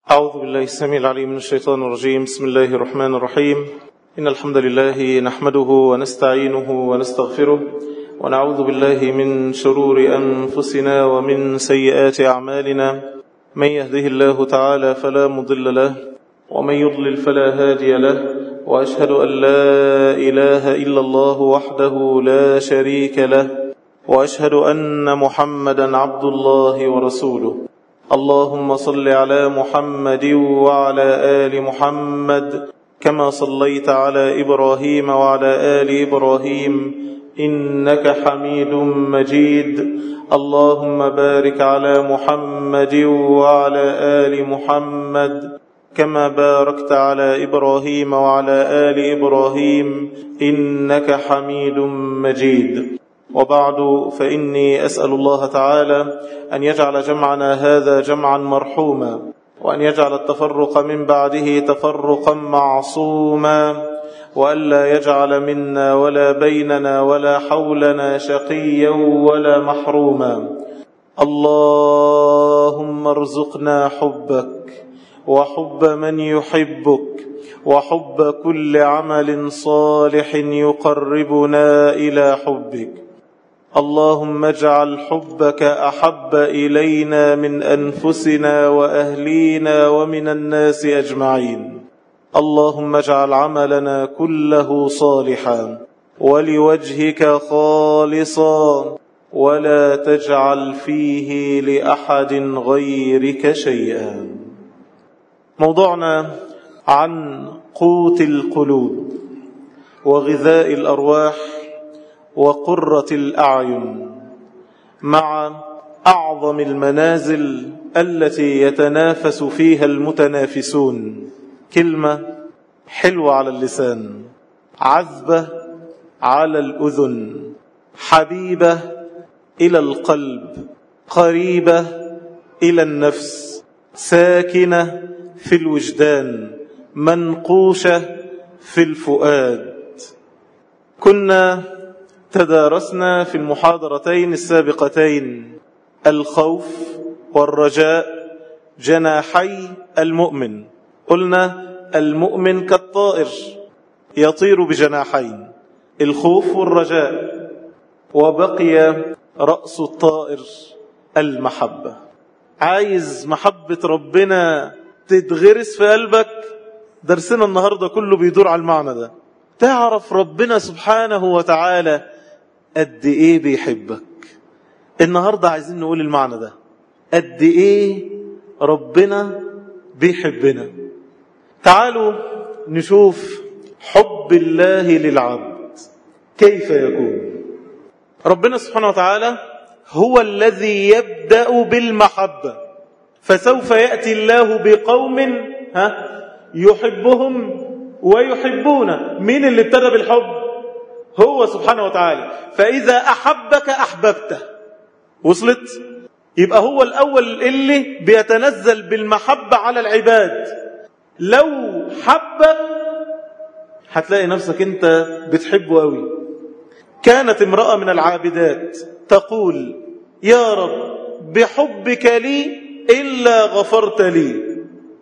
أعوذ بالله السميع العليم من الشيطان الرجيم بسم الله الرحمن الرحيم إن الحمد لله نحمده ونستعينه ونستغفره ونعوذ بالله من شرور أنفسنا ومن سيئات أعمالنا من يهده الله تعالى فلا مضل له ومن يضلل فلا هادي له وأشهد أن لا إله إلا الله وحده لا شريك له وأشهد أن محمدا عبد الله ورسوله اللهم صل على محمد وعلى آل محمد كما صليت على إبراهيم وعلى آل إبراهيم إنك حميد مجيد اللهم بارك على محمد وعلى آل محمد كما باركت على إبراهيم وعلى آل إبراهيم إنك حميد مجيد وبعد فإني أسأل الله تعالى أن يجعل جمعنا هذا جمعا مرحوما وأن يجعل التفرق من بعده تفرقا معصوما وألا يجعل منا ولا بيننا ولا حولنا شقيا ولا محروما اللهم ارزقنا حبك وحب من يحبك وحب كل عمل صالح يقربنا إلى حبك اللهم اجعل حبك أحب إلينا من أنفسنا وأهلينا ومن الناس أجمعين اللهم اجعل عملنا كله صالحا ولوجهك خالصا ولا تجعل فيه لأحد غيرك شيئا موضوعنا عن قوت القلوب وغذاء الأرواح وقرة الأعين مع أعظم المنازل التي يتنافس فيها المتنافسون كلمة حلوة على اللسان عذبة على الأذن حبيبة إلى القلب قريبة إلى النفس ساكنة في الوجدان منقوشة في الفؤاد كنا تدارسنا في المحاضرتين السابقتين الخوف والرجاء جناحي المؤمن قلنا المؤمن كالطائر يطير بجناحين الخوف والرجاء وبقي رأس الطائر المحبة عايز محبة ربنا تتغرس في قلبك درسنا النهاردة كله بيدور على المعنى ده تعرف ربنا سبحانه وتعالى قد ايه بيحبك النهاردة عايزين نقول المعنى ده قد ايه ربنا بيحبنا تعالوا نشوف حب الله للعبد كيف يكون ربنا سبحانه وتعالى هو الذي يبدأ بالمحبة فسوف يأتي الله بقوم ها يحبهم ويحبون مين اللي ابتدى بالحب هو سبحانه وتعالى فإذا أحبك أحببته وصلت يبقى هو الأول اللي بيتنزل بالمحبة على العباد لو حبك هتلاقي نفسك انت بتحبه قوي كانت امرأة من العابدات تقول يا رب بحبك لي إلا غفرت لي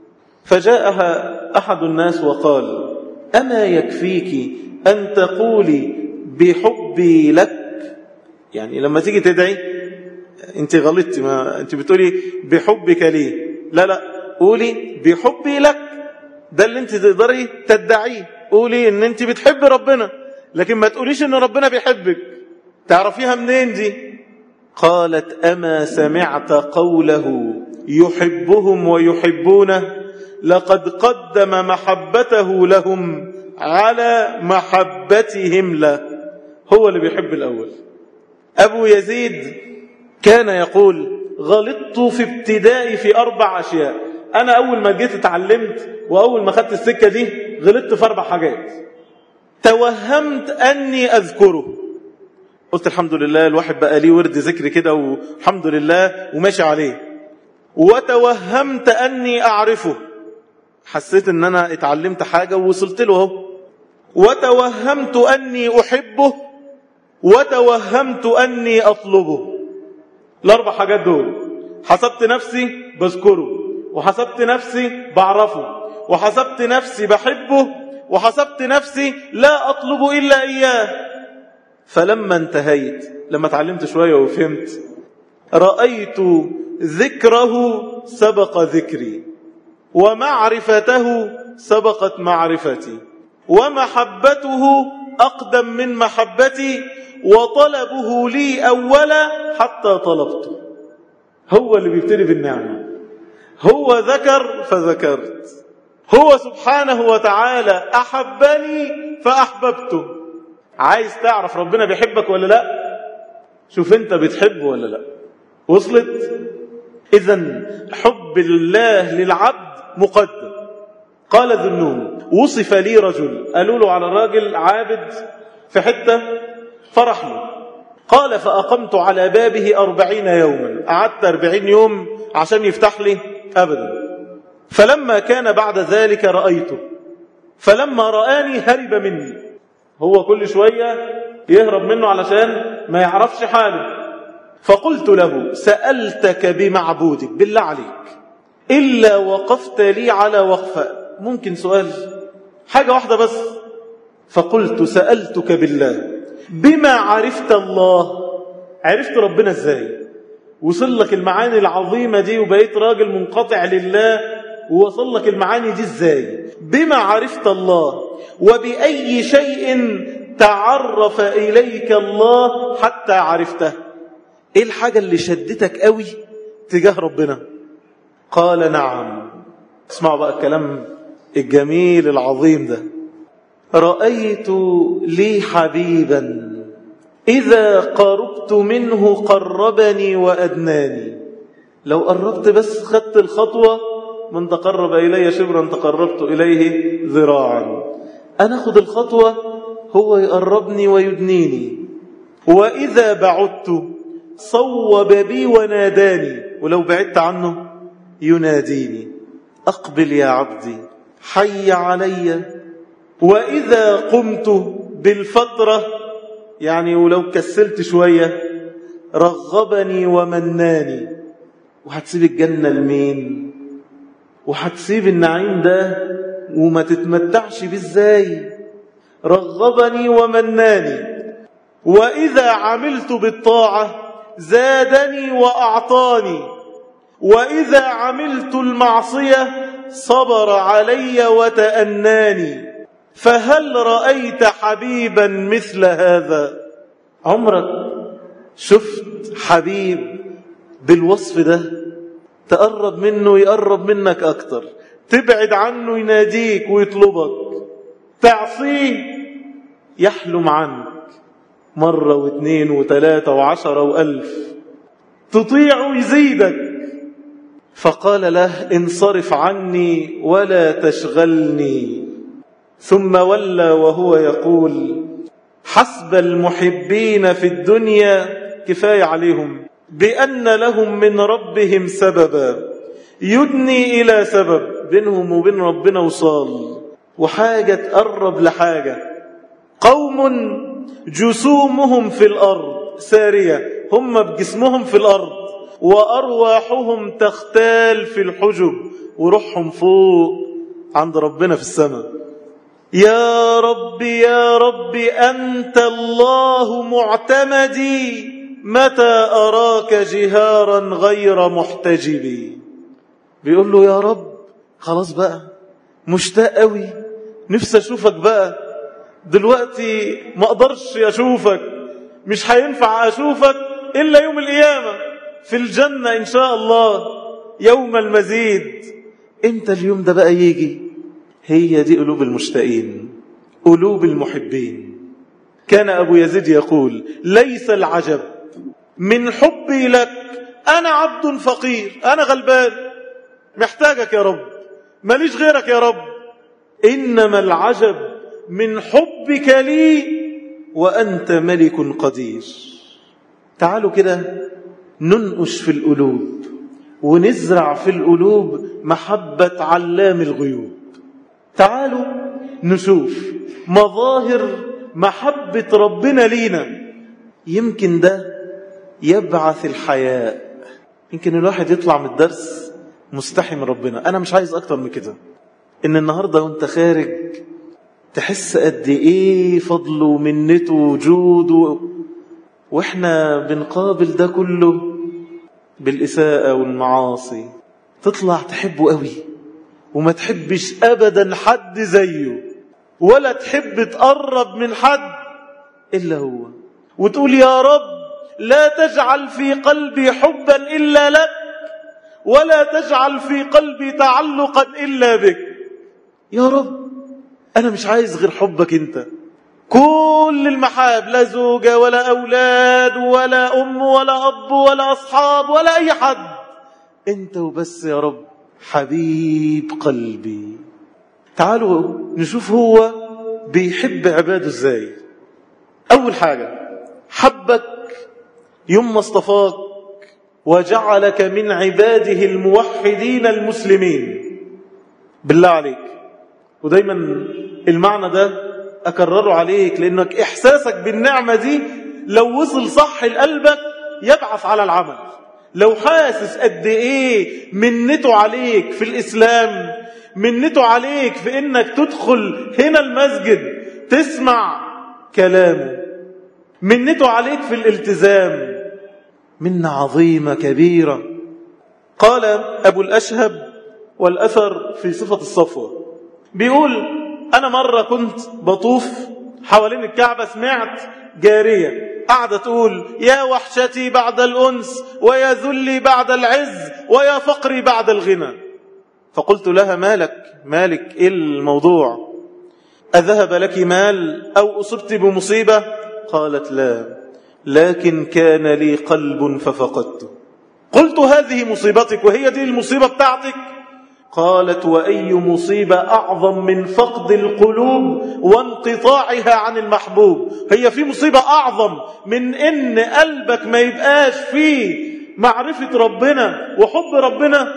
فجاءها أحد الناس وقال أما يكفيك أن تقولي بحبي لك يعني لما تيجي تدعي انت غلطت ما انت بتقولي بحبك لي لا لا قولي بحبي لك ده اللي انت تقدري تدعيه قولي ان انت بتحب ربنا لكن ما تقوليش ان ربنا بيحبك تعرفيها منين دي قالت أما سمعت قوله يحبهم ويحبونه لقد قدم محبته لهم على محبتهم له هو اللي بيحب الأول أبو يزيد كان يقول غلطت في ابتدائي في أربع أشياء أنا أول ما جيت اتعلمت وأول ما خدت السكة دي غلطت في أربع حاجات توهمت أني أذكره قلت الحمد لله الواحد بقى ليه ورد ذكر كده والحمد لله وماشي عليه وتوهمت أني أعرفه حسيت ان انا اتعلمت حاجة ووصلت له اهو وتوهمت اني احبه وتوهمت اني اطلبه الاربع حاجات دول حسبت نفسي بذكره وحسبت نفسي بعرفه وحسبت نفسي بحبه وحسبت نفسي لا أطلب إلا إياه فلما انتهيت لما تعلمت شوية وفهمت رأيت ذكره سبق ذكري ومعرفته سبقت معرفتي ومحبته أقدم من محبتي وطلبه لي أولا حتى طلبته هو اللي بيبتدي بالنعمة هو ذكر فذكرت هو سبحانه وتعالى أحبني فأحببته عايز تعرف ربنا بيحبك ولا لا شوف انت بتحبه ولا لا وصلت إذا حب الله للعبد مقدم قال ذنون وصف لي رجل قالوا له على راجل عابد في حتة فرح له قال فأقمت على بابه أربعين يوما قعدت أربعين يوم عشان يفتح لي أبدا فلما كان بعد ذلك رأيته فلما رآني هرب مني هو كل شوية يهرب منه علشان ما يعرفش حاله فقلت له سألتك بمعبودك بالله عليك إلا وقفت لي على وقفة ممكن سؤال حاجة واحدة بس فقلت سألتك بالله بما عرفت الله عرفت ربنا ازاي وصل لك المعاني العظيمة دي وبقيت راجل منقطع لله ووصل لك المعاني دي ازاي بما عرفت الله وبأي شيء تعرف إليك الله حتى عرفته ايه الحاجة اللي شدتك قوي تجاه ربنا قال نعم اسمعوا بقى الكلام الجميل العظيم ده رأيت لي حبيبا إذا قربت منه قربني وأدناني لو قربت بس خدت الخطوة من تقرب إلي شبرا تقربت إليه ذراعا أنا أخذ الخطوة هو يقربني ويدنيني وإذا بعدت صوب بي وناداني ولو بعدت عنه يناديني أقبل يا عبدي حي علي وإذا قمت بالفترة يعني ولو كسلت شوية رغبني ومناني وهتسيب الجنة لمين وهتسيب النعيم ده وما تتمتعش بيه ازاي رغبني ومناني وإذا عملت بالطاعة زادني وأعطاني وإذا عملت المعصية صبر علي وتأناني فهل رأيت حبيبا مثل هذا عمرك شفت حبيب بالوصف ده تقرب منه يقرب منك أكتر تبعد عنه يناديك ويطلبك تعصيه يحلم عنك مرة واثنين وثلاثة وعشرة وألف تطيع يزيدك فقال له انصرف عني ولا تشغلني ثم ولى وهو يقول حسب المحبين في الدنيا كفاية عليهم بأن لهم من ربهم سببا يدني إلى سبب بينهم وبين ربنا وصال وحاجة تقرب لحاجة قوم جسومهم في الأرض سارية هم بجسمهم في الأرض وأرواحهم تختال في الحجب وروحهم فوق عند ربنا في السماء يا رب يا رب أنت الله معتمدي متى أراك جهارا غير محتجبي بيقول له يا رب خلاص بقى مشتاق قوي نفسي أشوفك بقى دلوقتي ما أقدرش أشوفك مش هينفع أشوفك إلا يوم القيامة في الجنة إن شاء الله يوم المزيد إمتى اليوم ده بقى يجي هي دي قلوب المشتاقين قلوب المحبين كان أبو يزيد يقول ليس العجب من حبي لك أنا عبد فقير أنا غلبان محتاجك يا رب ماليش غيرك يا رب إنما العجب من حبك لي وأنت ملك قدير تعالوا كده ننقش في القلوب ونزرع في القلوب محبة علام الغيوب تعالوا نشوف مظاهر محبة ربنا لينا يمكن ده يبعث الحياء يمكن الواحد يطلع من الدرس مستحي من ربنا أنا مش عايز أكتر من كده إن النهاردة وانت خارج تحس قد إيه فضله ومنته وجوده وإحنا بنقابل ده كله بالإساءة والمعاصي تطلع تحبه قوي وما تحبش أبدا حد زيه ولا تحب تقرب من حد إلا هو وتقول يا رب لا تجعل في قلبي حبا إلا لك ولا تجعل في قلبي تعلقا إلا بك يا رب أنا مش عايز غير حبك أنت كل المحاب لا زوجة ولا أولاد ولا أم ولا أب ولا أصحاب ولا أي حد أنت وبس يا رب حبيب قلبي تعالوا نشوف هو بيحب عباده ازاي أول حاجة حبك يوم اصطفاك وجعلك من عباده الموحدين المسلمين بالله عليك ودايما المعنى ده أكرره عليك لأنك إحساسك بالنعمة دي لو وصل صح لقلبك يبعث على العمل لو حاسس قد إيه منته عليك في الإسلام منته عليك في إنك تدخل هنا المسجد تسمع كلامه منته عليك في الالتزام منة عظيمة كبيرة قال أبو الأشهب والأثر في صفة الصفوة بيقول أنا مرة كنت بطوف حوالين الكعبة سمعت جارية قاعدة تقول يا وحشتي بعد الأنس ويا ذلي بعد العز ويا فقري بعد الغنى فقلت لها مالك مالك إيه الموضوع أذهب لك مال أو أصبت بمصيبة قالت لا لكن كان لي قلب ففقدته قلت هذه مصيبتك وهي دي المصيبة بتاعتك قالت وأي مصيبة أعظم من فقد القلوب وانقطاعها عن المحبوب هي في مصيبة أعظم من إن قلبك ما يبقاش فيه معرفة ربنا وحب ربنا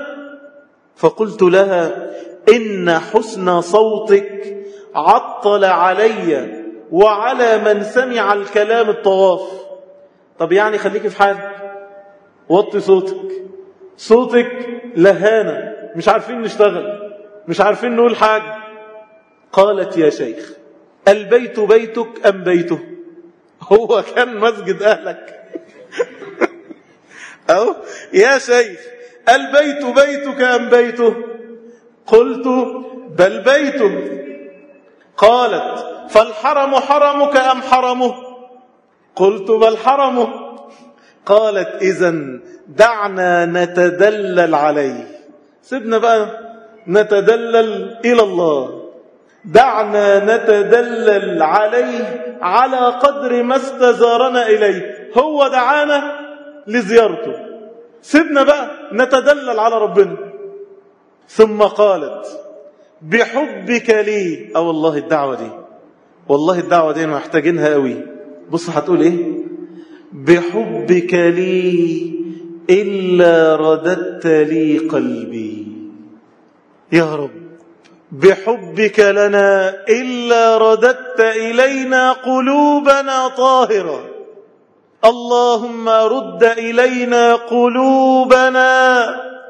فقلت لها إن حسن صوتك عطل علي وعلى من سمع الكلام الطواف طب يعني خليكي في حالك وطي صوتك صوتك لهانة مش عارفين نشتغل مش عارفين نقول حاجة قالت يا شيخ البيت بيتك أم بيته هو كان مسجد أهلك أو يا شيخ البيت بيتك أم بيته قلت بل بيته قالت فالحرم حرمك أم حرمه قلت بل حرمه قالت إذا دعنا نتدلل عليه سيبنا بقى نتدلل إلى الله دعنا نتدلل عليه على قدر ما استزارنا إليه هو دعانا لزيارته سيبنا بقى نتدلل على ربنا ثم قالت بحبك لي أو والله الدعوة دي والله الدعوة دي محتاجينها قوي بص هتقول ايه بحبك لي إلا رددت لي قلبي يا رب بحبك لنا إلا رددت إلينا قلوبنا طاهرة اللهم رد إلينا قلوبنا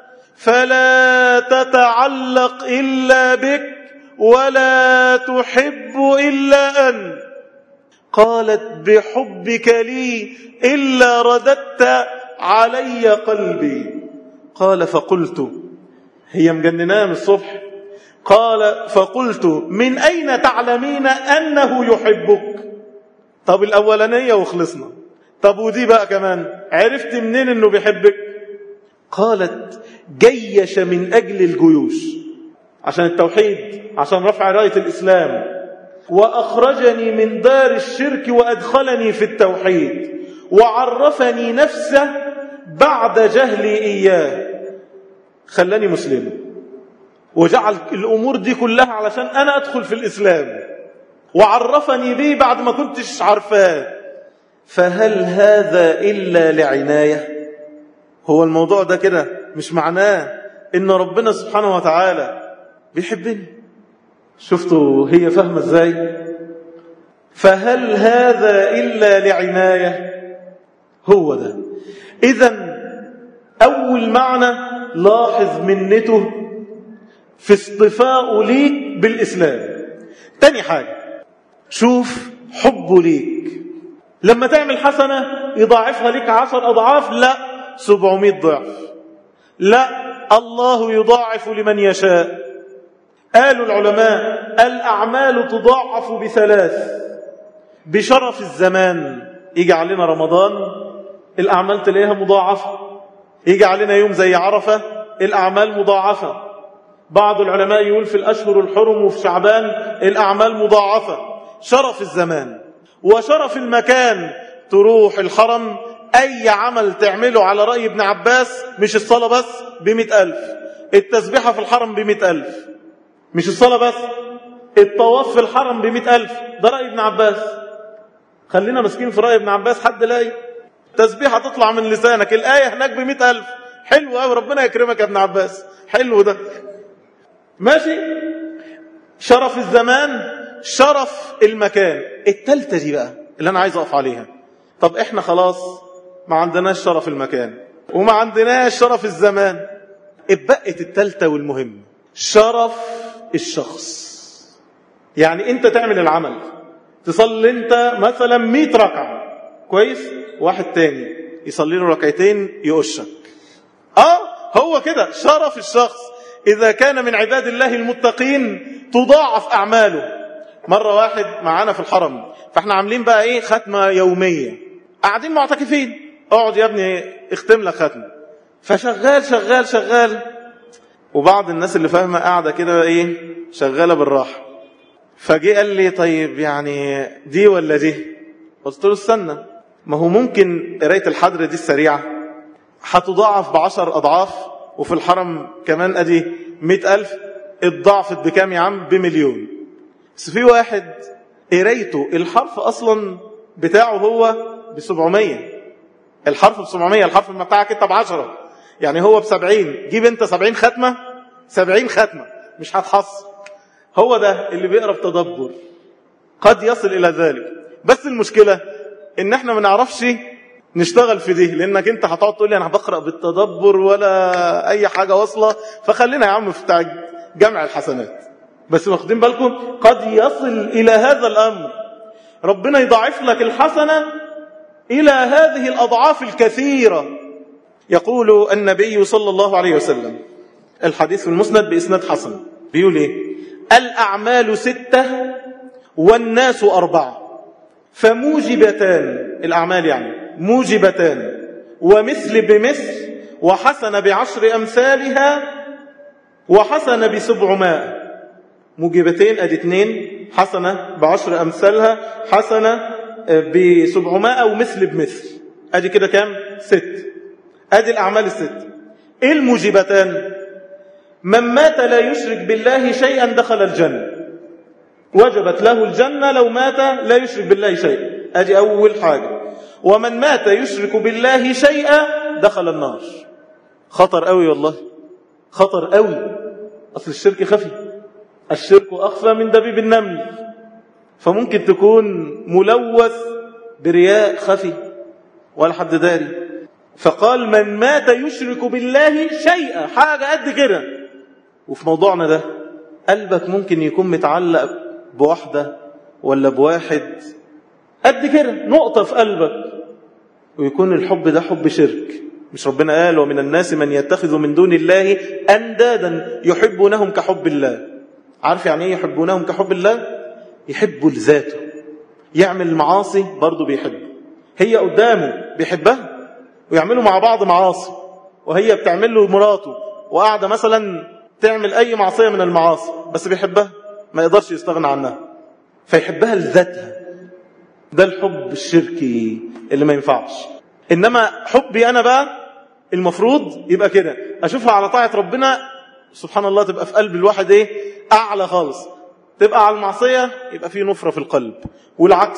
فلا تتعلق إلا بك ولا تحب إلا أنت قالت بحبك لي إلا رددت علي قلبي قال فقلت هي مجنناه من الصبح قال فقلت من أين تعلمين أنه يحبك طب الأولانية وخلصنا طب ودي بقى كمان عرفت منين أنه بيحبك قالت جيش من أجل الجيوش عشان التوحيد عشان رفع راية الإسلام وأخرجني من دار الشرك وأدخلني في التوحيد وعرفني نفسه بعد جهلي إياه خلاني مسلم وجعل الأمور دي كلها علشان أنا أدخل في الإسلام وعرفني به بعد ما كنتش عارفاه فهل هذا إلا لعناية هو الموضوع ده كده مش معناه إن ربنا سبحانه وتعالى بيحبني شفتوا هي فاهمة ازاي فهل هذا إلا لعناية هو ده إذا أول معنى لاحظ منته في اصطفاءه ليك بالإسلام تاني حاجة شوف حبه ليك لما تعمل حسنة يضاعفها لك عشر أضعاف لا سبعمائة ضعف لا الله يضاعف لمن يشاء قالوا العلماء الأعمال تضاعف بثلاث بشرف الزمان يجي علينا رمضان الأعمال تلاقيها مضاعفة يجي علينا يوم زي عرفة الأعمال مضاعفة بعض العلماء يقول في الأشهر الحرم وفي شعبان الأعمال مضاعفة شرف الزمان وشرف المكان تروح الحرم أي عمل تعمله على رأي ابن عباس مش الصلاة بس بمئة ألف التسبيحة في الحرم بمئة ألف مش الصلاة بس الطواف في الحرم بمئة ألف ده رأي ابن عباس خلينا مسكين في رأي ابن عباس حد لاقي تسبيحة تطلع من لسانك الآية هناك بمئة ألف حلو قوي ربنا يكرمك يا ابن عباس حلو ده ماشي شرف الزمان شرف المكان التالتة دي بقى اللي أنا عايز أقف عليها طب إحنا خلاص ما عندناش شرف المكان وما عندناش شرف الزمان اتبقت التالتة والمهم شرف الشخص يعني انت تعمل العمل تصلي انت مثلا 100 ركعة كويس واحد تاني يصلي له ركعتين يقشك اه هو كده شرف الشخص إذا كان من عباد الله المتقين تضاعف أعماله مرة واحد معانا في الحرم فاحنا عاملين بقى ايه ختمة يومية قاعدين معتكفين اقعد يا ابني اختم لك ختمة فشغال شغال شغال وبعض الناس اللي فاهمة قاعدة كده ايه شغالة بالراحة فجي قال لي طيب يعني دي ولا دي قلت له استنى ما هو ممكن قراية الحضر دي السريعة هتضاعف بعشر أضعاف وفي الحرم كمان أدي مئة ألف اتضاعفت بكام يا عم بمليون بس في واحد قرايته الحرف أصلا بتاعه هو بسبعمية الحرف بسبعمية الحرف بتاعك انت بعشرة يعني هو بسبعين جيب انت سبعين ختمة سبعين ختمة مش هتحصل هو ده اللي بيقرا بتدبر قد يصل إلى ذلك بس المشكلة ان احنا ما نعرفش نشتغل في دي لانك انت هتقعد تقول لي انا بقرا بالتدبر ولا اي حاجه واصله فخلينا يا عم في بتاع جمع الحسنات بس واخدين بالكم قد يصل الى هذا الامر ربنا يضاعف لك الحسنه الى هذه الاضعاف الكثيره يقول النبي صلى الله عليه وسلم الحديث في المسند باسناد حسن بيقول ايه الاعمال سته والناس اربعه فموجبتان الأعمال يعني موجبتان ومثل بمثل وحسن بعشر أمثالها وحسن بسبعمائة موجبتين أدي اتنين حسنة بعشر أمثالها حسنة بسبعمائة ومثل بمثل أدي كده كام ست أدي الأعمال الست إيه الموجبتان من مات لا يشرك بالله شيئا دخل الجنة وجبت له الجنة لو مات لا يشرك بالله شيئا أدي أول حاجة ومن مات يشرك بالله شيئا دخل النار خطر قوي والله خطر قوي أصل الشرك خفي الشرك أخفى من دبيب النمل فممكن تكون ملوث برياء خفي ولا حد داري فقال من مات يشرك بالله شيئا حاجة قد كده وفي موضوعنا ده قلبك ممكن يكون متعلق بواحدة ولا بواحد قد كده نقطة في قلبك ويكون الحب ده حب شرك مش ربنا قال ومن الناس من يتخذ من دون الله أندادا يحبونهم كحب الله عارف يعني ايه يحبونهم كحب الله يحبوا لذاته يعمل المعاصي برضه بيحب هي قدامه بيحبها ويعملوا مع بعض معاصي وهي بتعمل له مراته وقاعدة مثلا تعمل أي معصية من المعاصي بس بيحبها ما يقدرش يستغنى عنها فيحبها لذاتها ده الحب الشركي اللي ما ينفعش إنما حبي أنا بقى المفروض يبقى كده أشوفها على طاعة ربنا سبحان الله تبقى في قلب الواحد إيه أعلى خالص تبقى على المعصية يبقى في نفرة في القلب والعكس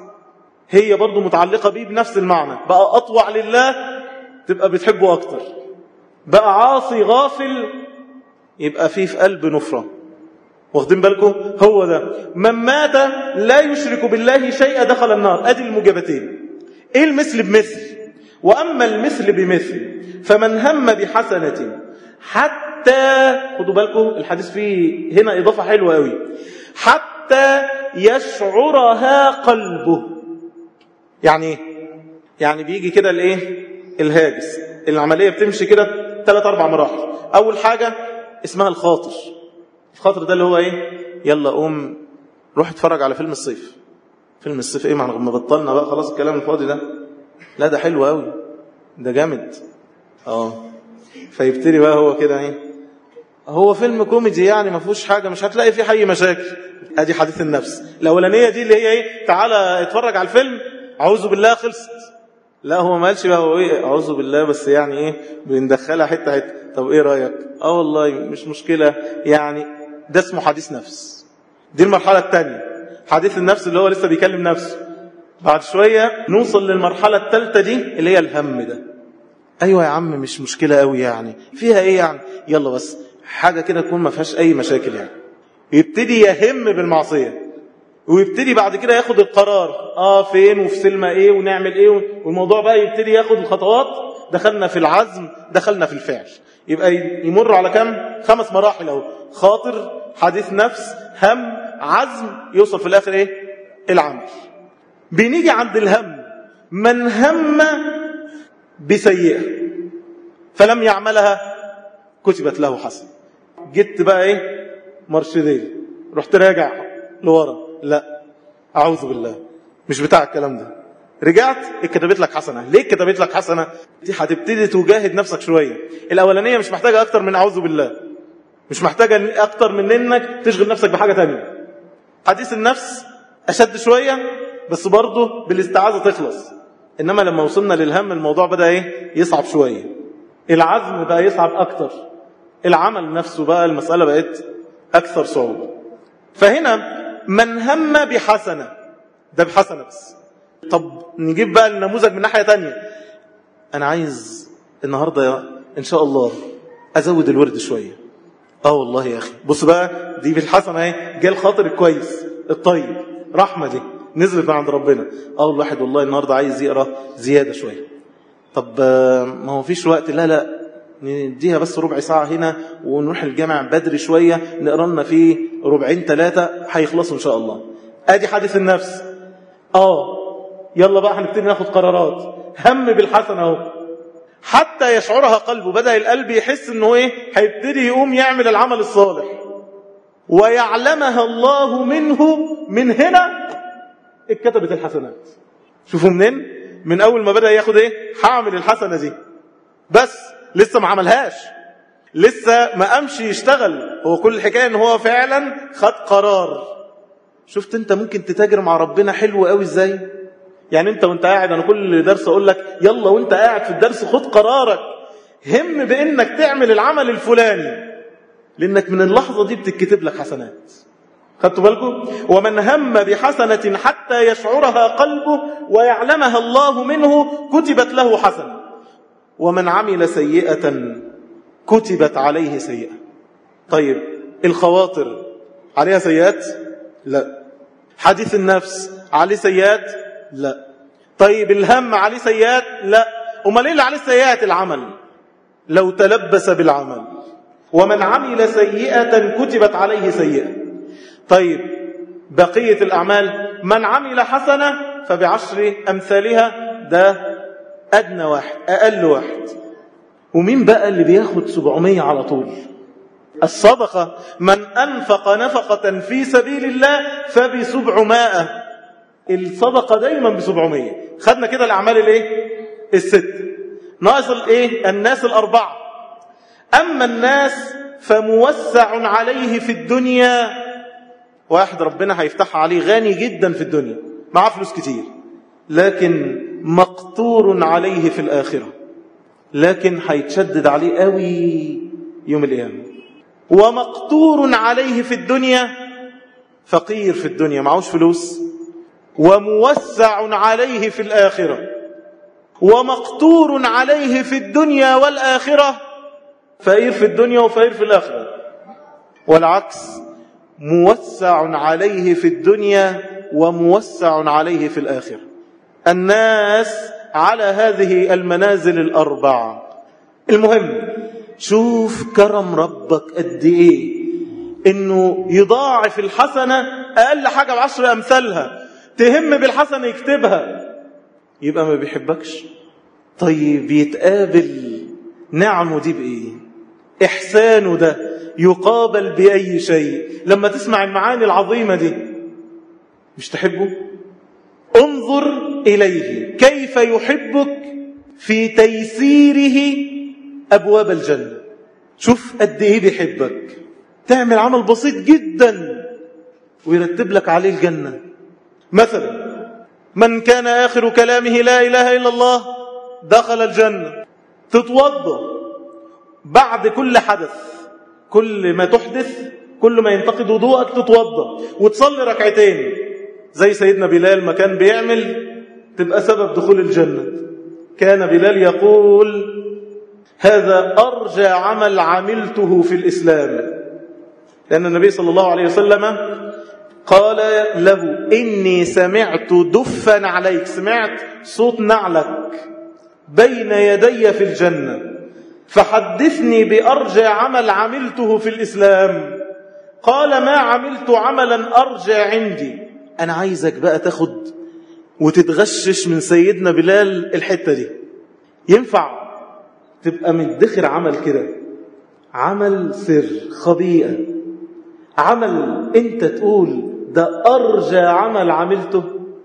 هي برضو متعلقة بيه بنفس المعنى بقى أطوع لله تبقى بتحبه أكتر بقى عاصي غافل يبقى فيه في قلب نفرة واخدين بالكم هو ده من مات لا يشرك بالله شيئا دخل النار ادي الموجبتين ايه المثل بمثل واما المثل بمثل فمن هم بحسنه حتى خدوا بالكم الحديث فيه هنا إضافة حلوة قوي حتى يشعرها قلبه يعني ايه يعني بيجي كده الايه الهاجس العملية بتمشي كده ثلاث أربع مراحل أول حاجة اسمها الخاطر الخاطر ده اللي هو ايه يلا قوم روح اتفرج على فيلم الصيف فيلم الصيف ايه ما بطلنا بقى خلاص الكلام الفاضي ده لا ده حلو قوي ده جامد اه فيبتدي بقى هو كده ايه هو فيلم كوميدي يعني ما فيهوش حاجه مش هتلاقي فيه حي مشاكل ادي حديث النفس الاولانيه دي اللي هي ايه تعالى اتفرج على الفيلم اعوذ بالله خلصت لا هو ما قالش بقى هو ايه اعوذ بالله بس يعني ايه بندخلها حته حته طب ايه رايك اه والله مش مشكله يعني ده اسمه حديث نفس دي المرحله الثانيه حديث النفس اللي هو لسه بيكلم نفسه بعد شويه نوصل للمرحله الثالثه دي اللي هي الهم ده ايوه يا عم مش مشكله قوي يعني فيها ايه يعني يلا بس حاجه كده تكون ما فيهاش اي مشاكل يعني يبتدي يهم بالمعصيه ويبتدي بعد كده ياخد القرار اه فين وفي سلمة ايه ونعمل ايه والموضوع بقى يبتدي ياخد الخطوات دخلنا في العزم دخلنا في الفعل يبقى يمر على كم خمس مراحل اهو خاطر حديث نفس هم عزم يوصل في الاخر ايه العمل بنيجي عند الهم من هم بسيئة فلم يعملها كتبت له حسن جيت بقى ايه مرشدين رحت راجع لورا لا اعوذ بالله مش بتاع الكلام ده رجعت اتكتبت لك حسنه ليه اتكتبت لك حسنه دي هتبتدي تجاهد نفسك شويه الاولانيه مش محتاجه اكتر من اعوذ بالله مش محتاجه اكتر من انك تشغل نفسك بحاجه تانية حديث النفس اشد شويه بس برضه بالاستعاذه تخلص انما لما وصلنا للهم الموضوع بدا ايه يصعب شويه العزم بقى يصعب اكتر العمل نفسه بقى المساله بقت اكثر صعوبه فهنا من هم بحسنه ده بحسنه بس طب نجيب بقى النموذج من ناحيه تانية انا عايز النهارده ان شاء الله ازود الورد شويه اه والله يا اخي بص بقى دي بالحسنه اهي جه الخاطر الكويس الطيب رحمه دي نزلت من عند ربنا اه الواحد والله النهارده عايز يقرا زياده شويه طب ما هو فيش وقت لا لا نديها بس ربع ساعة هنا ونروح الجامع بدري شوية نقرا لنا فيه ربعين ثلاثة هيخلصوا إن شاء الله أدي حديث النفس آه يلا بقى هنبتدي ناخد قرارات هم بالحسنة أهو حتى يشعرها قلبه بدأ القلب يحس إنه إيه هيبتدي يقوم يعمل العمل الصالح ويعلمها الله منه من هنا اتكتبت الحسنات شوفوا منين من أول ما بدأ ياخد إيه هعمل الحسنة دي بس لسه ما عملهاش لسه ما قامش يشتغل هو كل الحكايه ان هو فعلا خد قرار شفت انت ممكن تتاجر مع ربنا حلو قوي ازاي يعني انت وانت قاعد انا كل درس اقول لك يلا وانت قاعد في الدرس خد قرارك هم بانك تعمل العمل الفلاني لانك من اللحظه دي بتتكتب لك حسنات خدتوا بالكم ومن هم بحسنه حتى يشعرها قلبه ويعلمها الله منه كتبت له حسنه ومن عمل سيئة كتبت عليه سيئة طيب الخواطر عليها سيئات لا حديث النفس عليه سيئات لا طيب الهم عليه سيئات لا امال ايه اللي عليه سيئات العمل لو تلبس بالعمل ومن عمل سيئة كتبت عليه سيئة طيب بقية الأعمال من عمل حسنة فبعشر أمثالها ده أدنى واحد أقل واحد ومين بقى اللي بياخد 700 على طول الصدقة من أنفق نفقة في سبيل الله فبسبعمائة الصدقة دايما بسبعمية خدنا كده الأعمال الايه الست ناقص الايه الناس الأربعة أما الناس فموسع عليه في الدنيا واحد ربنا هيفتحها عليه غني جدا في الدنيا معاه فلوس كتير لكن مقطور عليه في الآخرة لكن هيتشدد عليه قوي يوم القيامة ومقطور عليه في الدنيا فقير في الدنيا معهوش فلوس وموسع عليه في الآخرة ومقطور عليه في الدنيا والآخرة فقير في الدنيا وفقير في الآخرة والعكس موسع عليه في الدنيا وموسع عليه في الآخرة الناس على هذه المنازل الأربعة المهم شوف كرم ربك قد ايه انه يضاعف الحسنة اقل حاجة بعشر امثالها تهم بالحسنة يكتبها يبقى ما بيحبكش طيب يتقابل نعمه دي بايه احسانه ده يقابل باي شيء لما تسمع المعاني العظيمة دي مش تحبه انظر اليه كيف يحبك في تيسيره ابواب الجنة شوف قد ايه بيحبك تعمل عمل بسيط جدا ويرتب لك عليه الجنة مثلا من كان آخر كلامه لا إله إلا الله دخل الجنة تتوضى بعد كل حدث كل ما تحدث كل ما ينتقد وضوءك تتوضى وتصلي ركعتين زي سيدنا بلال ما كان بيعمل تبقى سبب دخول الجنة كان بلال يقول هذا أرجى عمل عملته في الإسلام لأن النبي صلى الله عليه وسلم قال له إني سمعت دفا عليك سمعت صوت نعلك بين يدي في الجنة فحدثني بأرجى عمل عملته في الإسلام قال ما عملت عملا أرجى عندي أنا عايزك بقى تاخد وتتغشش من سيدنا بلال الحتة دي ينفع تبقى مدخر عمل كده عمل سر خبيئة عمل انت تقول ده أرجى عمل عملته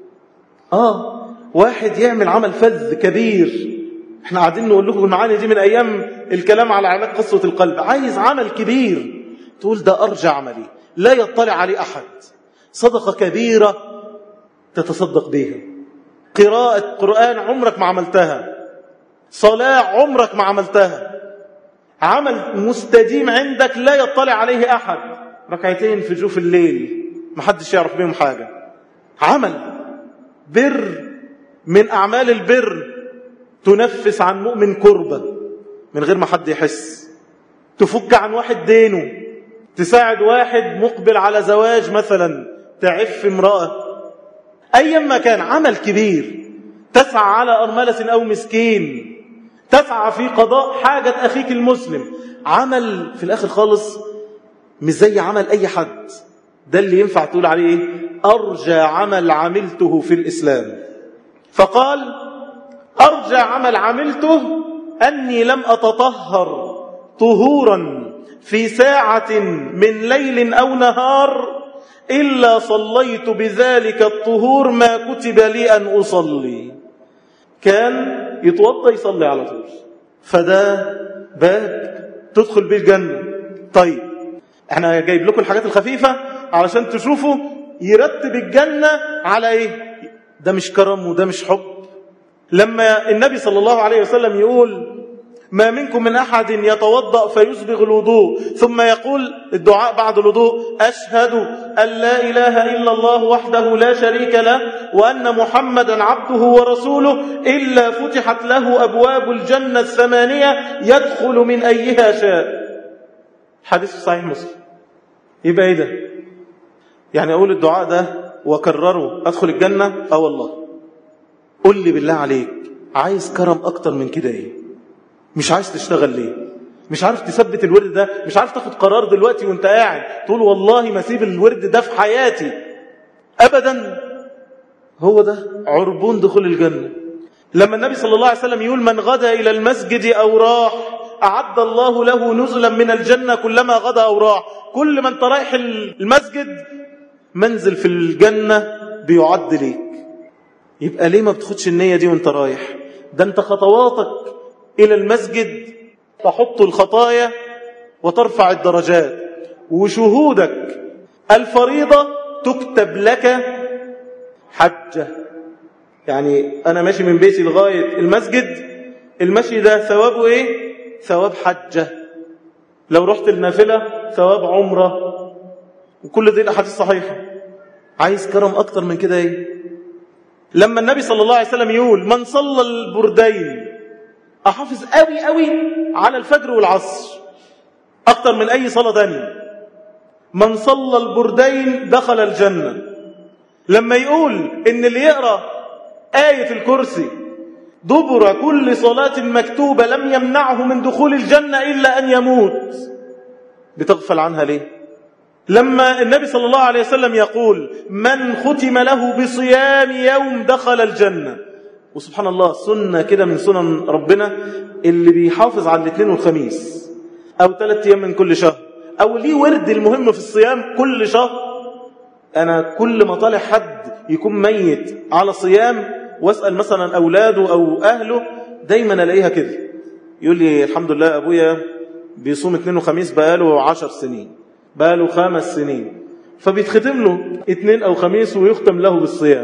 آه واحد يعمل عمل فذ كبير احنا قاعدين نقول لكم المعاني دي من أيام الكلام على علاج قصة القلب عايز عمل كبير تقول ده أرجى عملي لا يطلع عليه أحد صدقة كبيرة تتصدق بها قراءة قرآن عمرك ما عملتها صلاة عمرك ما عملتها عمل مستديم عندك لا يطلع عليه أحد ركعتين في جوف الليل ما حدش يعرف بيهم حاجة عمل بر من أعمال البر تنفس عن مؤمن كربة من غير ما حد يحس تفك عن واحد دينه تساعد واحد مقبل على زواج مثلا تعف امرأة أيا ما كان عمل كبير تسعى على أرملة أو مسكين تسعى في قضاء حاجة أخيك المسلم عمل في الآخر خالص مش زي عمل أي حد ده اللي ينفع تقول عليه إيه؟ أرجى عمل عملته في الإسلام فقال أرجى عمل عملته أني لم أتطهر طهورا في ساعة من ليل أو نهار إلا صليت بذلك الطهور ما كتب لي أن أصلي كان يتوضى يصلي على طول فده باب تدخل به الجنة طيب احنا جايب لكم الحاجات الخفيفة علشان تشوفوا يرتب الجنة على ايه ده مش كرم وده مش حب لما النبي صلى الله عليه وسلم يقول ما منكم من أحد يتوضأ فيسبغ الوضوء ثم يقول الدعاء بعد الوضوء أشهد أن لا إله إلا الله وحده لا شريك له وأن محمدا عبده ورسوله إلا فتحت له أبواب الجنة الثمانية يدخل من أيها شاء حديث صحيح مسلم يبقى إيه ده يعني أقول الدعاء ده وكرره أدخل الجنة أو والله قل لي بالله عليك عايز كرم أكتر من كده إيه مش عايز تشتغل ليه مش عارف تثبت الورد ده مش عارف تاخد قرار دلوقتي وانت قاعد تقول والله ما اسيب الورد ده في حياتي ابدا هو ده عربون دخول الجنة لما النبي صلى الله عليه وسلم يقول من غدا إلى المسجد أو راح أعد الله له نزلا من الجنة كلما غدا أو راح كل ما انت رايح المسجد منزل في الجنة بيعد ليك يبقى ليه ما بتاخدش النية دي وانت رايح ده انت خطواتك إلى المسجد تحط الخطايا وترفع الدرجات وشهودك الفريضة تكتب لك حجة يعني أنا ماشي من بيتي لغاية المسجد المشي ده ثوابه إيه؟ ثواب حجة لو رحت النافلة ثواب عمرة وكل دي الأحاديث صحيحة عايز كرم أكتر من كده إيه؟ لما النبي صلى الله عليه وسلم يقول من صلى البردين أحافظ قوي قوي على الفجر والعصر أكتر من أي صلاة تانية من صلى البردين دخل الجنة لما يقول إن اللي يقرأ آية الكرسي دبر كل صلاة مكتوبة لم يمنعه من دخول الجنة إلا أن يموت بتغفل عنها ليه لما النبي صلى الله عليه وسلم يقول من ختم له بصيام يوم دخل الجنة وسبحان الله سنة كده من سنن ربنا اللي بيحافظ على الاثنين والخميس أو ثلاثة أيام من كل شهر أو ليه ورد المهم في الصيام كل شهر أنا كل ما طالع حد يكون ميت على صيام واسأل مثلا أولاده أو أهله دايما ألاقيها كده يقول لي الحمد لله أبويا بيصوم اثنين وخميس بقاله عشر سنين بقاله خمس سنين فبيتختم له اثنين أو خميس ويختم له بالصيام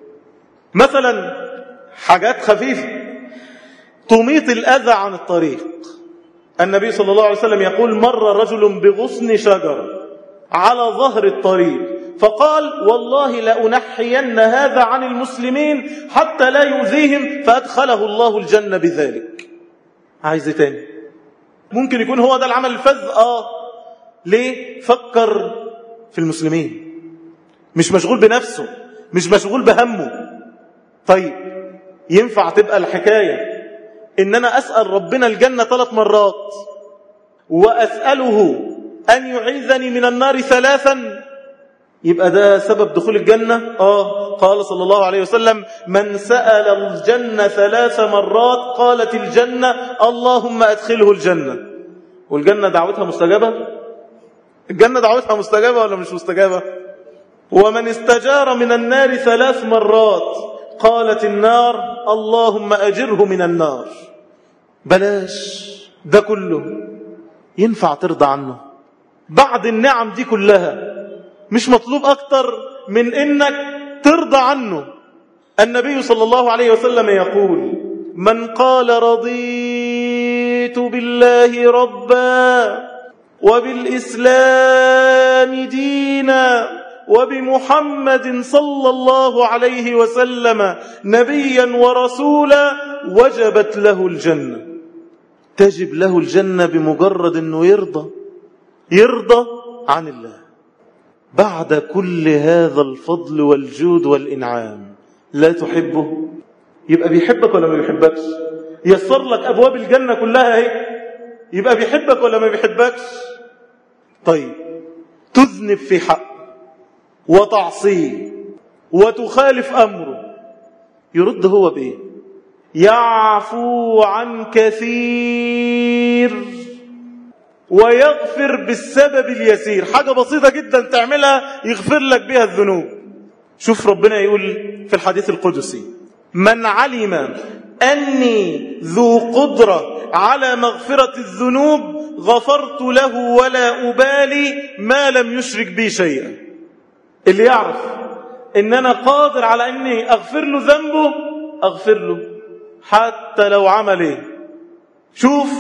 مثلا حاجات خفيفة تميط الأذى عن الطريق النبي صلى الله عليه وسلم يقول مر رجل بغصن شجر على ظهر الطريق فقال والله لأنحين هذا عن المسلمين حتى لا يؤذيهم فأدخله الله الجنة بذلك عايز تاني ممكن يكون هو ده العمل الفذ آه ليه فكر في المسلمين مش مشغول بنفسه مش مشغول بهمه طيب ينفع تبقى الحكاية إن أنا أسأل ربنا الجنة ثلاث مرات وأسأله أن يعيذني من النار ثلاثا يبقى ده سبب دخول الجنة آه قال صلى الله عليه وسلم من سأل الجنة ثلاث مرات قالت الجنة اللهم أدخله الجنة والجنة دعوتها مستجابة الجنة دعوتها مستجابة ولا مش مستجابة ومن استجار من النار ثلاث مرات قالت النار اللهم أجره من النار بلاش ده كله ينفع ترضى عنه بعد النعم دي كلها مش مطلوب أكتر من إنك ترضى عنه النبي صلى الله عليه وسلم يقول من قال رضيت بالله ربا وبالإسلام دينا وبمحمد صلى الله عليه وسلم نبيا ورسولا وجبت له الجنة تجب له الجنة بمجرد أنه يرضى يرضى عن الله بعد كل هذا الفضل والجود والإنعام لا تحبه يبقى بيحبك ولا ما بيحبكش يسر لك أبواب الجنة كلها اهي يبقى بيحبك ولا ما بيحبكش طيب تذنب في حق وتعصيه وتخالف أمره يرد هو بإيه يعفو عن كثير ويغفر بالسبب اليسير حاجة بسيطة جدا تعملها يغفر لك بها الذنوب شوف ربنا يقول في الحديث القدسي من علم أني ذو قدرة على مغفرة الذنوب غفرت له ولا أبالي ما لم يشرك بي شيئا اللي يعرف ان انا قادر على اني اغفر له ذنبه اغفر له حتى لو عمل ايه شوف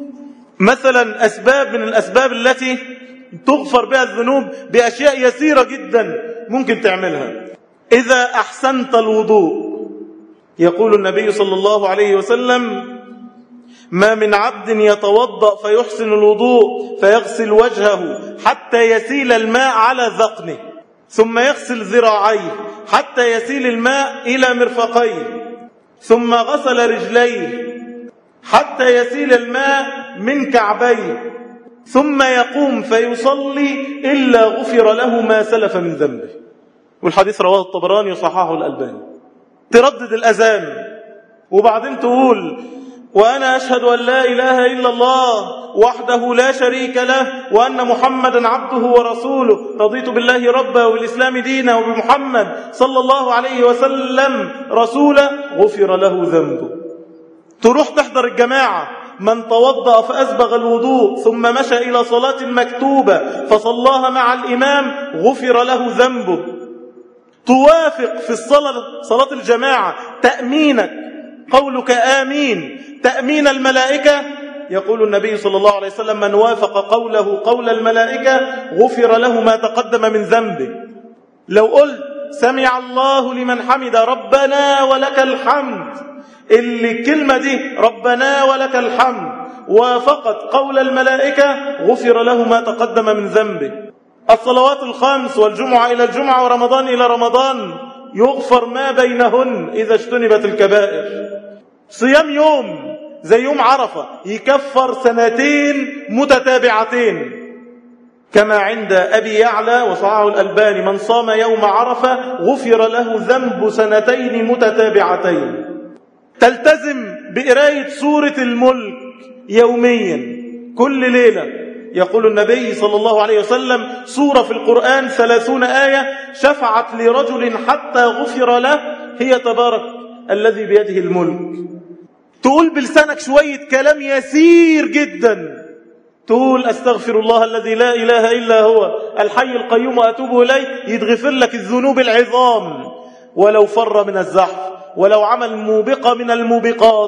مثلا اسباب من الاسباب التي تغفر بها الذنوب باشياء يسيره جدا ممكن تعملها اذا احسنت الوضوء يقول النبي صلى الله عليه وسلم ما من عبد يتوضا فيحسن الوضوء فيغسل وجهه حتى يسيل الماء على ذقنه ثم يغسل ذراعيه حتى يسيل الماء إلى مرفقيه ثم غسل رجليه حتى يسيل الماء من كعبيه ثم يقوم فيصلي إلا غفر له ما سلف من ذنبه والحديث رواه الطبراني وصححه الألباني تردد الأذان وبعدين تقول وأنا أشهد أن لا إله إلا الله وحده لا شريك له وأن محمدا عبده ورسوله رضيت بالله ربا وبالإسلام دينا وبمحمد صلى الله عليه وسلم رسولا غفر له ذنبه تروح تحضر الجماعة من توضأ فأسبغ الوضوء ثم مشى إلى صلاة مكتوبة فصلاها مع الإمام غفر له ذنبه توافق في الصلاة صلاة الجماعة تأمينك قولك آمين تأمين الملائكة يقول النبي صلى الله عليه وسلم من وافق قوله قول الملائكة غفر له ما تقدم من ذنبه لو قلت سمع الله لمن حمد ربنا ولك الحمد اللي الكلمة دي ربنا ولك الحمد وافقت قول الملائكة غفر له ما تقدم من ذنبه الصلوات الخمس والجمعة إلى الجمعة ورمضان إلى رمضان يغفر ما بينهن إذا اجتنبت الكبائر صيام يوم زي يوم عرفة يكفر سنتين متتابعتين كما عند أبي يعلى وصعه الألباني من صام يوم عرفة غفر له ذنب سنتين متتابعتين تلتزم بقراية سورة الملك يوميا كل ليلة يقول النبي صلى الله عليه وسلم سورة في القرآن ثلاثون آية شفعت لرجل حتى غفر له هي تبارك الذي بيده الملك تقول بلسانك شوية كلام يسير جدا تقول أستغفر الله الذي لا إله إلا هو الحي القيوم وأتوب إليه يتغفر لك الذنوب العظام ولو فر من الزحف ولو عمل موبقة من الموبقات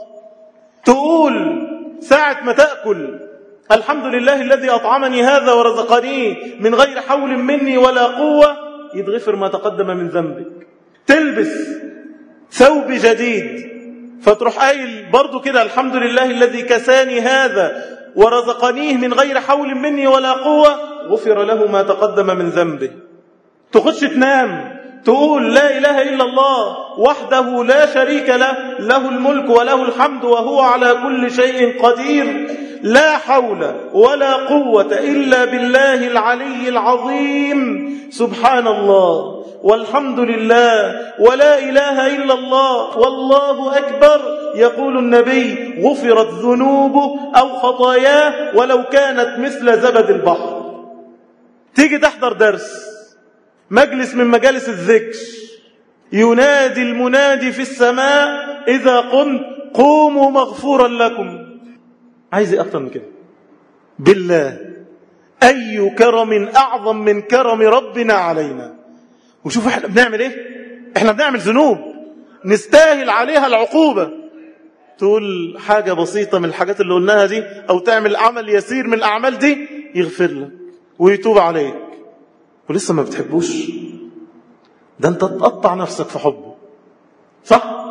تقول ساعة ما تأكل الحمد لله الذي أطعمني هذا ورزقني من غير حول مني ولا قوة يتغفر ما تقدم من ذنبك تلبس ثوب جديد فتروح قايل برضو كده الحمد لله الذي كساني هذا ورزقنيه من غير حول مني ولا قوة غفر له ما تقدم من ذنبه تخش تنام تقول لا إله إلا الله وحده لا شريك له له الملك وله الحمد وهو على كل شيء قدير لا حول ولا قوة إلا بالله العلي العظيم سبحان الله والحمد لله ولا إله إلا الله والله أكبر يقول النبي غفرت ذنوبه أو خطاياه ولو كانت مثل زبد البحر تيجي تحضر درس مجلس من مجالس الذكر ينادي المنادي في السماء إذا قمت قوموا مغفورا لكم عايز ايه اكتر من كده بالله اي كرم اعظم من كرم ربنا علينا وشوف احنا بنعمل ايه احنا بنعمل ذنوب نستاهل عليها العقوبة تقول حاجة بسيطة من الحاجات اللي قلناها دي او تعمل عمل يسير من الاعمال دي يغفر لك ويتوب عليك ولسه ما بتحبوش ده انت تقطع نفسك في حبه صح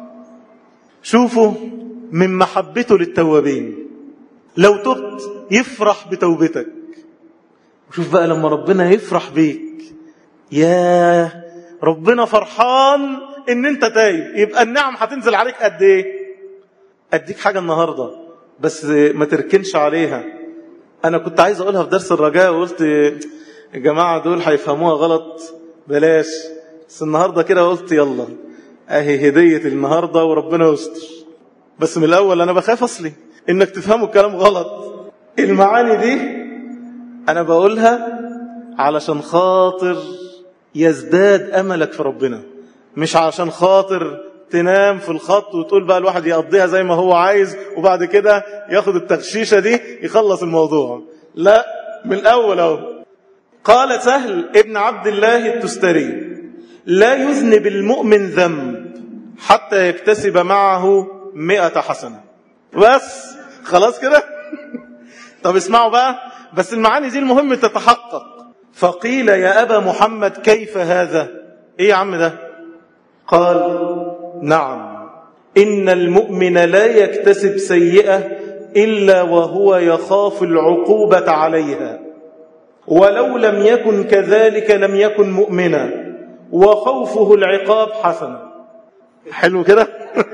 شوفوا من محبته للتوابين لو تبت يفرح بتوبتك وشوف بقى لما ربنا يفرح بيك يا ربنا فرحان ان انت تايب يبقى النعم هتنزل عليك قد ايه اديك حاجة النهاردة بس ما تركنش عليها انا كنت عايز اقولها في درس الرجاء وقلت الجماعة دول هيفهموها غلط بلاش بس النهاردة كده قلت يلا اهي هدية النهاردة وربنا يستر بس من الاول انا بخاف اصلي انك تفهموا الكلام غلط المعاني دي انا بقولها علشان خاطر يزداد املك في ربنا مش علشان خاطر تنام في الخط وتقول بقى الواحد يقضيها زي ما هو عايز وبعد كده ياخد التغشيشة دي يخلص الموضوع لا من الاول اهو قال سهل ابن عبد الله التستري لا يذنب المؤمن ذنب حتى يكتسب معه مئة حسنة بس خلاص كده طب اسمعوا بقى بس المعاني دي المهم تتحقق فقيل يا أبا محمد كيف هذا ايه يا عم ده قال نعم إن المؤمن لا يكتسب سيئة إلا وهو يخاف العقوبة عليها ولو لم يكن كذلك لم يكن مؤمنا وخوفه العقاب حسن حلو كده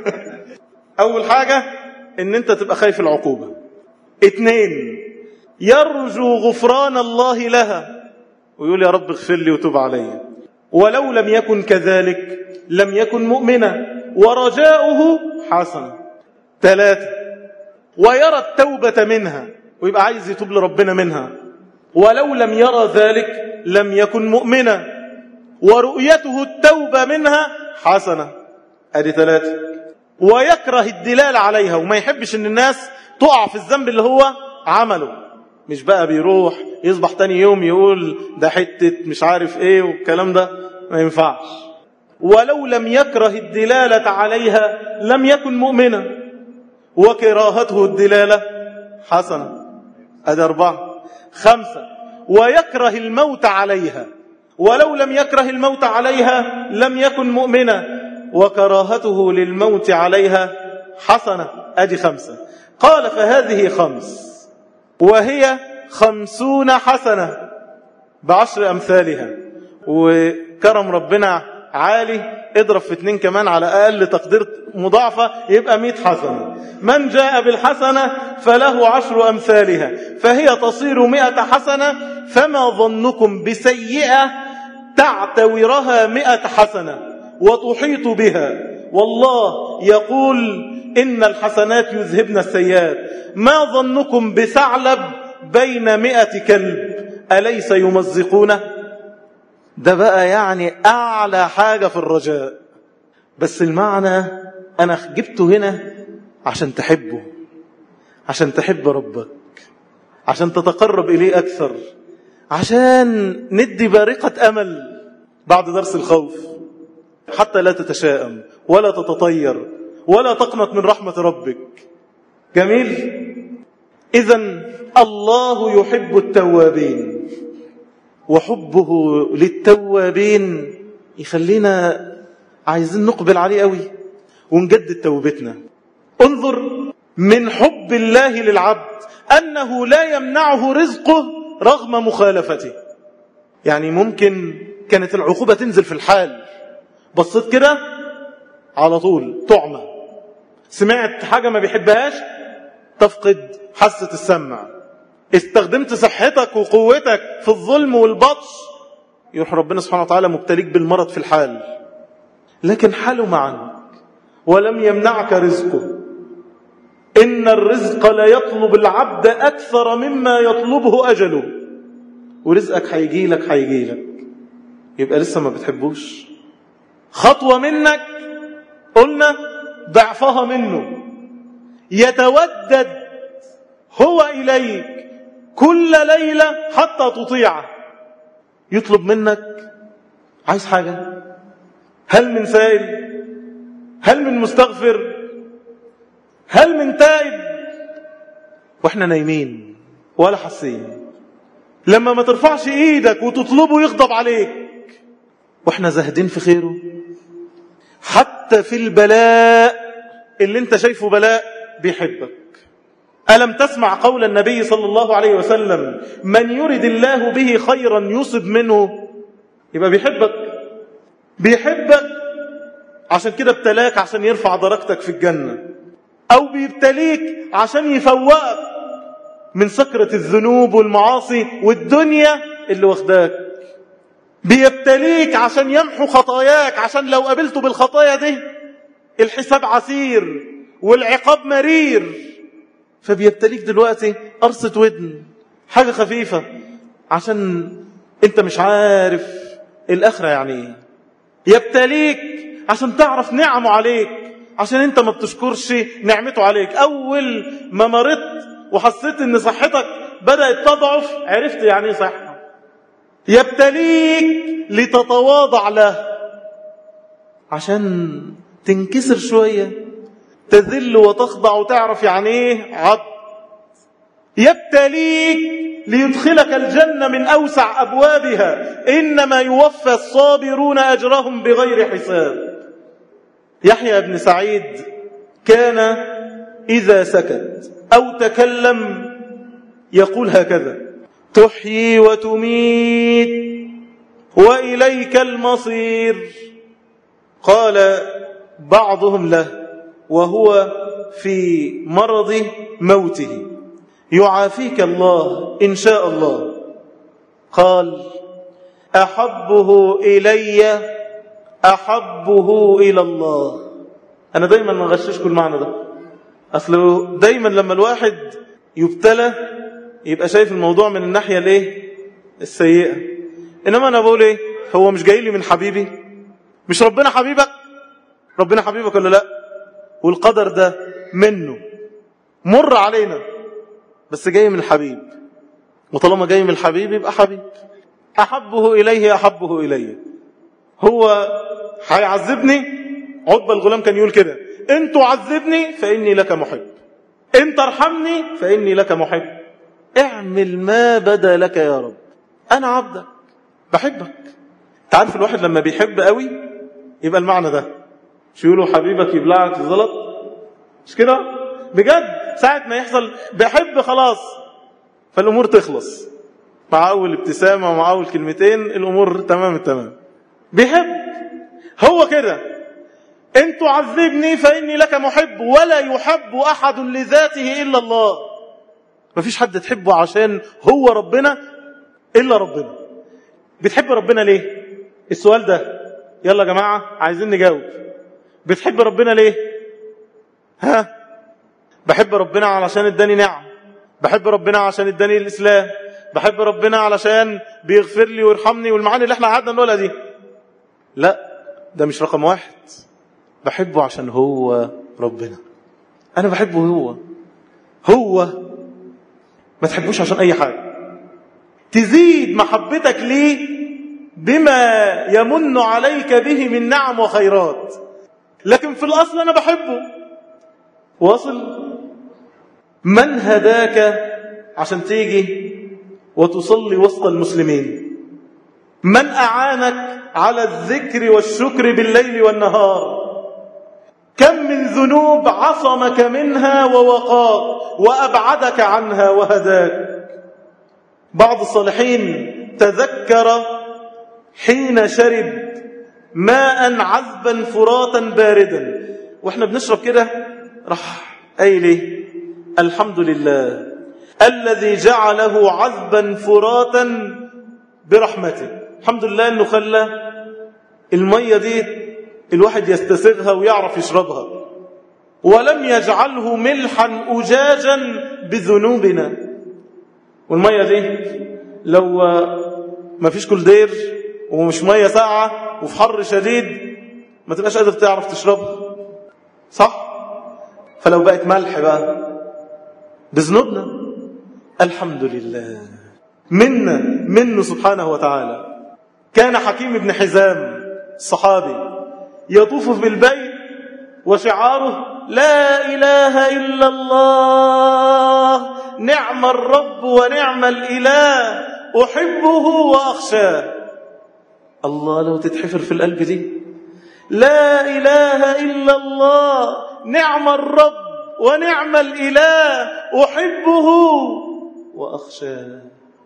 أول حاجة إن أنت تبقى خايف العقوبة اتنين يرجو غفران الله لها ويقول يا رب اغفر لي وتوب علي ولو لم يكن كذلك لم يكن مؤمنا ورجاؤه حسن ثلاثة ويرى التوبة منها ويبقى عايز يتوب لربنا منها ولو لم يرى ذلك لم يكن مؤمنا ورؤيته التوبة منها حسنة ادي ثلاثة ويكره الدلال عليها وما يحبش ان الناس تقع في الذنب اللي هو عمله مش بقى بيروح يصبح تاني يوم يقول ده حتة مش عارف ايه والكلام ده ما ينفعش ولو لم يكره الدلالة عليها لم يكن مؤمنا وكراهته الدلالة حسنة ادي اربعة خمسة ويكره الموت عليها ولو لم يكره الموت عليها لم يكن مؤمنا وكراهته للموت عليها حسنة أدي خمسة قال فهذه خمس وهي خمسون حسنة بعشر أمثالها وكرم ربنا عالي اضرب في اتنين كمان على أقل تقدير مضاعفة يبقى مئة حسنة من جاء بالحسنة فله عشر أمثالها فهي تصير مئة حسنة فما ظنكم بسيئة تعتورها مئة حسنة وتحيط بها والله يقول إن الحسنات يذهبن السيئات ما ظنكم بثعلب بين مئة كلب أليس يمزقونه ده بقى يعني أعلى حاجة في الرجاء بس المعنى أنا جبته هنا عشان تحبه عشان تحب ربك عشان تتقرب إليه أكثر عشان ندي بارقة أمل بعد درس الخوف حتى لا تتشائم ولا تتطير ولا تقنط من رحمة ربك جميل إذا الله يحب التوابين وحبه للتوابين يخلينا عايزين نقبل عليه قوي ونجدد توبتنا انظر من حب الله للعبد أنه لا يمنعه رزقه رغم مخالفته يعني ممكن كانت العقوبة تنزل في الحال بصيت كده على طول طعمة سمعت حاجة ما بيحبهاش تفقد حاسة السمع استخدمت صحتك وقوتك في الظلم والبطش يروح ربنا سبحانه وتعالى مبتليك بالمرض في الحال لكن حلم عنك ولم يمنعك رزقه إن الرزق لا يطلب العبد أكثر مما يطلبه أجله ورزقك هيجي لك هيجي لك يبقى لسه ما بتحبوش خطوة منك قلنا ضعفها منه يتودد هو إليك كل ليلة حتى تطيعه يطلب منك عايز حاجة هل من سائل هل من مستغفر هل من تائب واحنا نايمين ولا حاسين لما ما ترفعش ايدك وتطلبه يغضب عليك واحنا زاهدين في خيره حتى في البلاء اللي انت شايفه بلاء بيحبك ألم تسمع قول النبي صلى الله عليه وسلم من يرد الله به خيرا يصب منه يبقى بيحبك بيحبك عشان كده ابتلاك عشان يرفع درجتك في الجنة أو بيبتليك عشان يفوقك من سكرة الذنوب والمعاصي والدنيا اللي واخداك بيبتليك عشان يمحو خطاياك عشان لو قابلته بالخطايا دي الحساب عسير والعقاب مرير فبيبتليك دلوقتي قرصة ودن حاجة خفيفة عشان انت مش عارف الآخرة يعني ايه يبتليك عشان تعرف نعمه عليك عشان انت ما بتشكرش نعمته عليك اول ما مرضت وحسيت ان صحتك بدأت تضعف عرفت يعني ايه صحة يبتليك لتتواضع له عشان تنكسر شوية تذل وتخضع وتعرف يعني ايه عبد يبتليك ليدخلك الجنة من أوسع أبوابها إنما يوفى الصابرون أجرهم بغير حساب يحيى بن سعيد كان إذا سكت أو تكلم يقول هكذا تحيي وتميت وإليك المصير قال بعضهم له وهو في مرض موته يعافيك الله إن شاء الله قال أحبه إلي أحبه إلى الله أنا دايما ما غششكم المعنى ده أصله دايما لما الواحد يبتلى يبقى شايف الموضوع من الناحية الايه السيئة إنما أنا بقول إيه هو مش جاي لي من حبيبي مش ربنا حبيبك ربنا حبيبك ولا لا والقدر ده منه مر علينا بس جاي من الحبيب وطالما جاي من الحبيب يبقى حبيب أحبه إليه أحبه إليه هو هيعذبني عقبة الغلام كان يقول كده إن تعذبني فإني لك محب إن ترحمني فإني لك محب اعمل ما بدا لك يا رب أنا عبدك بحبك تعرف الواحد لما بيحب قوي يبقى المعنى ده مش يقولوا حبيبك يبلعك الزلط مش كده بجد ساعة ما يحصل بحب خلاص فالأمور تخلص مع أول ابتسامة ومع أول كلمتين الأمور تمام التمام بيحب هو كده ان تعذبني فاني لك محب ولا يحب احد لذاته الا الله مفيش حد تحبه عشان هو ربنا الا ربنا بتحب ربنا ليه السؤال ده يلا يا جماعه عايزين نجاوب بتحب ربنا ليه ها بحب ربنا علشان اداني نعم بحب ربنا عشان اداني الاسلام بحب ربنا علشان بيغفر لي ويرحمني والمعاني اللي احنا قعدنا نقولها دي لا ده مش رقم واحد بحبه عشان هو ربنا انا بحبه هو هو ما تحبوش عشان اي حاجه تزيد محبتك ليه بما يمن عليك به من نعم وخيرات لكن في الاصل انا بحبه واصل من هداك عشان تيجي وتصلي وسط المسلمين من أعانك على الذكر والشكر بالليل والنهار كم من ذنوب عصمك منها ووقاك وأبعدك عنها وهداك بعض الصالحين تذكر حين شرب ماء عذبا فراتا باردا واحنا بنشرب كده راح قايل ايه الحمد لله الذي جعله عذبا فراتا برحمته الحمد لله انه خلى الميه دي الواحد يستسغها ويعرف يشربها ولم يجعله ملحا اجاجا بذنوبنا والميه دي لو ما فيش كولدير ومش ميه ساقعه وفي حر شديد ما تبقاش قادر تعرف تشربها صح فلو بقت ملح بقى بذنوبنا الحمد لله منا منه سبحانه وتعالى كان حكيم بن حزام الصحابي يطوف بالبيت وشعاره لا إله إلا الله نعم الرب ونعم الإله أحبه وأخشاه الله لو تتحفر في القلب دي لا إله إلا الله نعم الرب ونعم الإله أحبه وأخشاه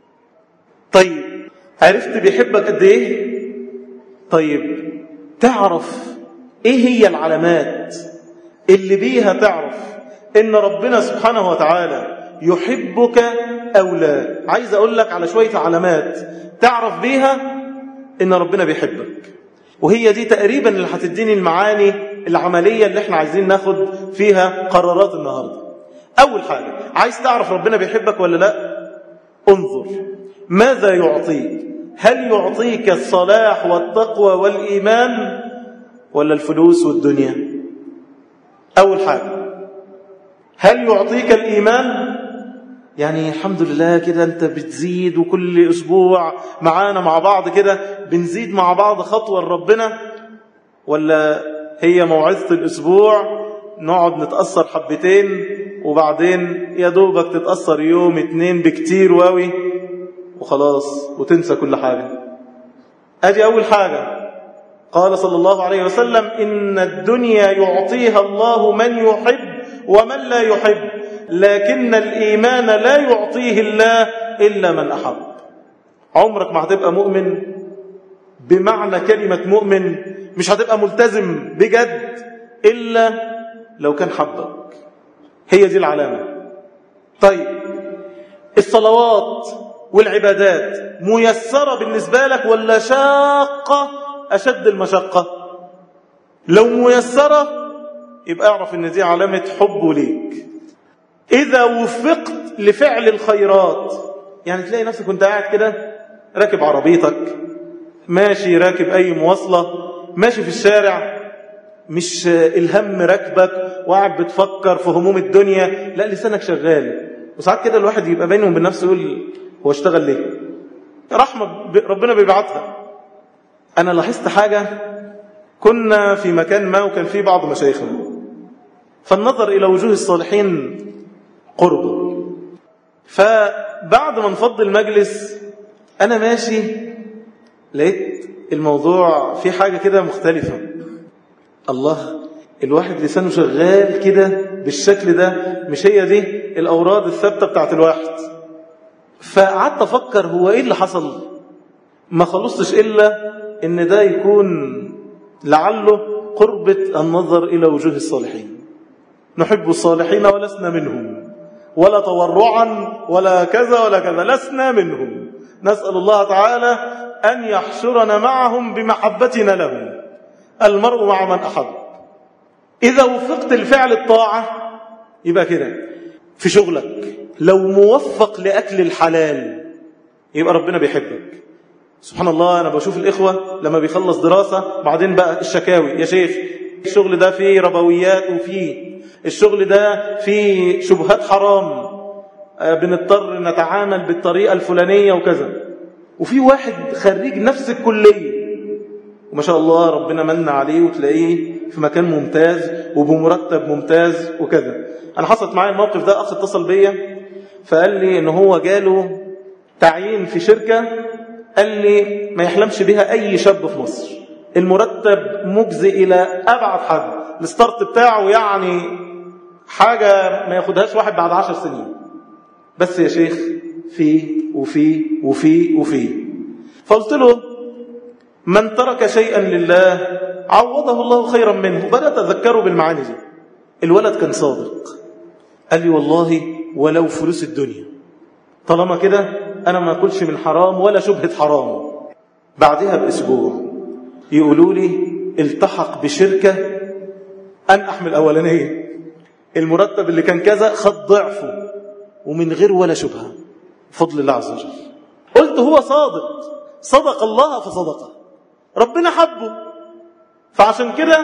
طيب عرفت بيحبك قد إيه طيب تعرف إيه هي العلامات اللي بيها تعرف إن ربنا سبحانه وتعالى يحبك أو لا عايز أقول لك على شوية علامات تعرف بيها إن ربنا بيحبك وهي دي تقريبا اللي هتديني المعاني العملية اللي احنا عايزين ناخد فيها قرارات النهاردة أول حاجة عايز تعرف ربنا بيحبك ولا لا انظر ماذا يعطيك هل يعطيك الصلاح والتقوى والإيمان ولا الفلوس والدنيا أول حاجة هل يعطيك الإيمان يعني الحمد لله كده أنت بتزيد وكل أسبوع معانا مع بعض كده بنزيد مع بعض خطوة لربنا ولا هي موعظة الأسبوع نقعد نتأثر حبتين وبعدين يا دوبك تتأثر يوم اتنين بكتير واوي وخلاص وتنسى كل حاجة أدي أول حاجة قال صلى الله عليه وسلم إن الدنيا يعطيها الله من يحب ومن لا يحب لكن الإيمان لا يعطيه الله إلا من أحب عمرك ما هتبقى مؤمن بمعنى كلمة مؤمن مش هتبقى ملتزم بجد إلا لو كان حبك هي دي العلامة طيب الصلوات والعبادات ميسرة بالنسبة لك ولا شاقة أشد المشقة لو ميسرة يبقى اعرف ان دي علامة حبه ليك إذا وفقت لفعل الخيرات يعني تلاقي نفسك وانت قاعد كده راكب عربيتك ماشي راكب أي مواصلة ماشي في الشارع مش الهم راكبك وقاعد بتفكر في هموم الدنيا لا لسانك شغال وساعات كده الواحد يبقى بينه وبين نفسه يقول هو اشتغل ليه رحمة ربنا بيبعتها أنا لاحظت حاجة كنا في مكان ما وكان في بعض مشايخنا فالنظر إلى وجوه الصالحين قرب فبعد ما انفض المجلس أنا ماشي لقيت الموضوع في حاجة كده مختلفة الله الواحد لسانه شغال كده بالشكل ده مش هي دي الأوراد الثابتة بتاعت الواحد فقعدت أفكر هو إيه اللي حصل ما خلصتش إلا إن ده يكون لعله قربة النظر إلى وجوه الصالحين نحب الصالحين ولسنا منهم ولا تورعا ولا كذا ولا كذا لسنا منهم نسأل الله تعالى أن يحشرنا معهم بمحبتنا لهم المرء مع من أحب إذا وفقت لفعل الطاعة يبقى كده في شغلك لو موفق لأكل الحلال يبقى ربنا بيحبك سبحان الله أنا بشوف الإخوة لما بيخلص دراسة بعدين بقى الشكاوي يا شيخ الشغل ده فيه ربويات وفيه الشغل ده فيه شبهات حرام بنضطر نتعامل بالطريقة الفلانية وكذا وفي واحد خريج نفس الكلية وما شاء الله ربنا من عليه وتلاقيه في مكان ممتاز وبمرتب ممتاز وكذا أنا حصلت معايا الموقف ده أخ اتصل بيا فقال لي إن هو جاله تعيين في شركة قال لي ما يحلمش بها أي شاب في مصر المرتب مجزي إلى أبعد حد الستارت بتاعه يعني حاجة ما ياخدهاش واحد بعد عشر سنين بس يا شيخ في وفي وفي وفي فقلت له من ترك شيئا لله عوضه الله خيرا منه بدأت أذكره بالمعاني دي الولد كان صادق قال لي والله ولو فلوس الدنيا طالما كده أنا ما أكلش من حرام ولا شبهة حرام بعدها بأسبوع يقولوا لي التحق بشركة أنقح من الأولانية المرتب اللي كان كذا خد ضعفه ومن غير ولا شبهة فضل الله عز وجل قلت هو صادق صدق الله فصدقه ربنا حبه فعشان كده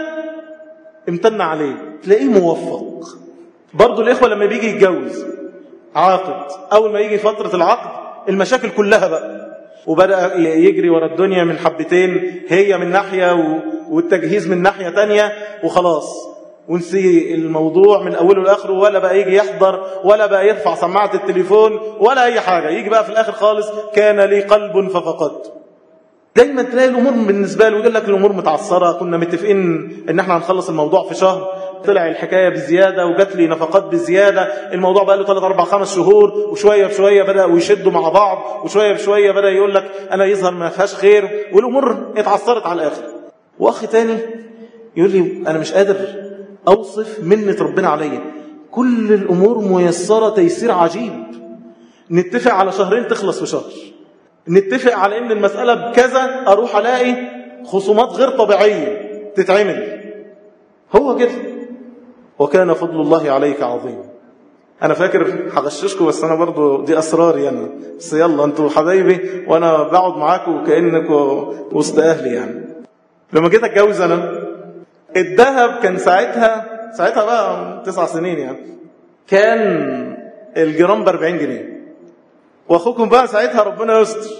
امتن عليه تلاقيه موفق برضو الإخوة لما بيجي يتجوز عاقد أول ما يجي فترة العقد المشاكل كلها بقى وبدأ يجري ورا الدنيا من حبتين هي من ناحية والتجهيز من ناحية تانية وخلاص ونسي الموضوع من أوله لآخره ولا بقى يجي يحضر ولا بقى يرفع سماعة التليفون ولا أي حاجة يجي بقى في الآخر خالص كان لي قلب ففقدت دايما تلاقي الأمور بالنسبة له يقول لك الأمور متعصرة كنا متفقين إن احنا هنخلص الموضوع في شهر طلع الحكاية بزيادة وجات لي نفقات بزيادة الموضوع بقى له 3 4 5 شهور وشوية بشوية بدأوا يشدوا مع بعض وشوية بشوية بدأ يقول لك أنا يظهر ما فيهاش خير والأمور اتعصرت على الآخر وأخ تاني يقول لي أنا مش قادر أوصف منة ربنا عليا كل الأمور ميسرة تيسير عجيب نتفق على شهرين تخلص في شهر نتفق على ان المسألة بكذا اروح الاقي خصومات غير طبيعية تتعمل هو كده وكان فضل الله عليك عظيم انا فاكر هغششكم بس انا برضو دي اسراري انا بس يلا انتوا حبايبي وانا بقعد معاكم كانكم وسط اهلي يعني لما جيت اتجوز انا الذهب كان ساعتها ساعتها بقى تسع سنين يعني كان الجرام ب 40 جنيه واخوكم بقى ساعتها ربنا يستر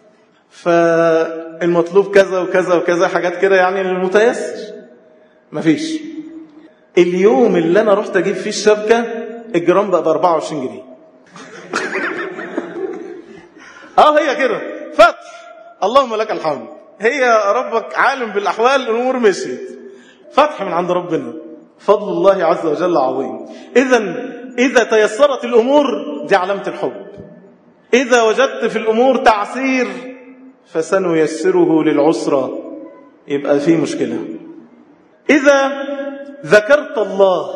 فالمطلوب كذا وكذا وكذا حاجات كده يعني المتيسر مفيش اليوم اللي انا رحت اجيب فيه الشبكه الجرام بقى ب 24 جنيه اه هي كده فتح اللهم لك الحمد هي ربك عالم بالاحوال الامور مشيت فتح من عند ربنا فضل الله عز وجل عظيم اذا اذا تيسرت الامور دي علامه الحب إذا وجدت في الأمور تعسير فسنيسره للعسرة يبقى في مشكلة إذا ذكرت الله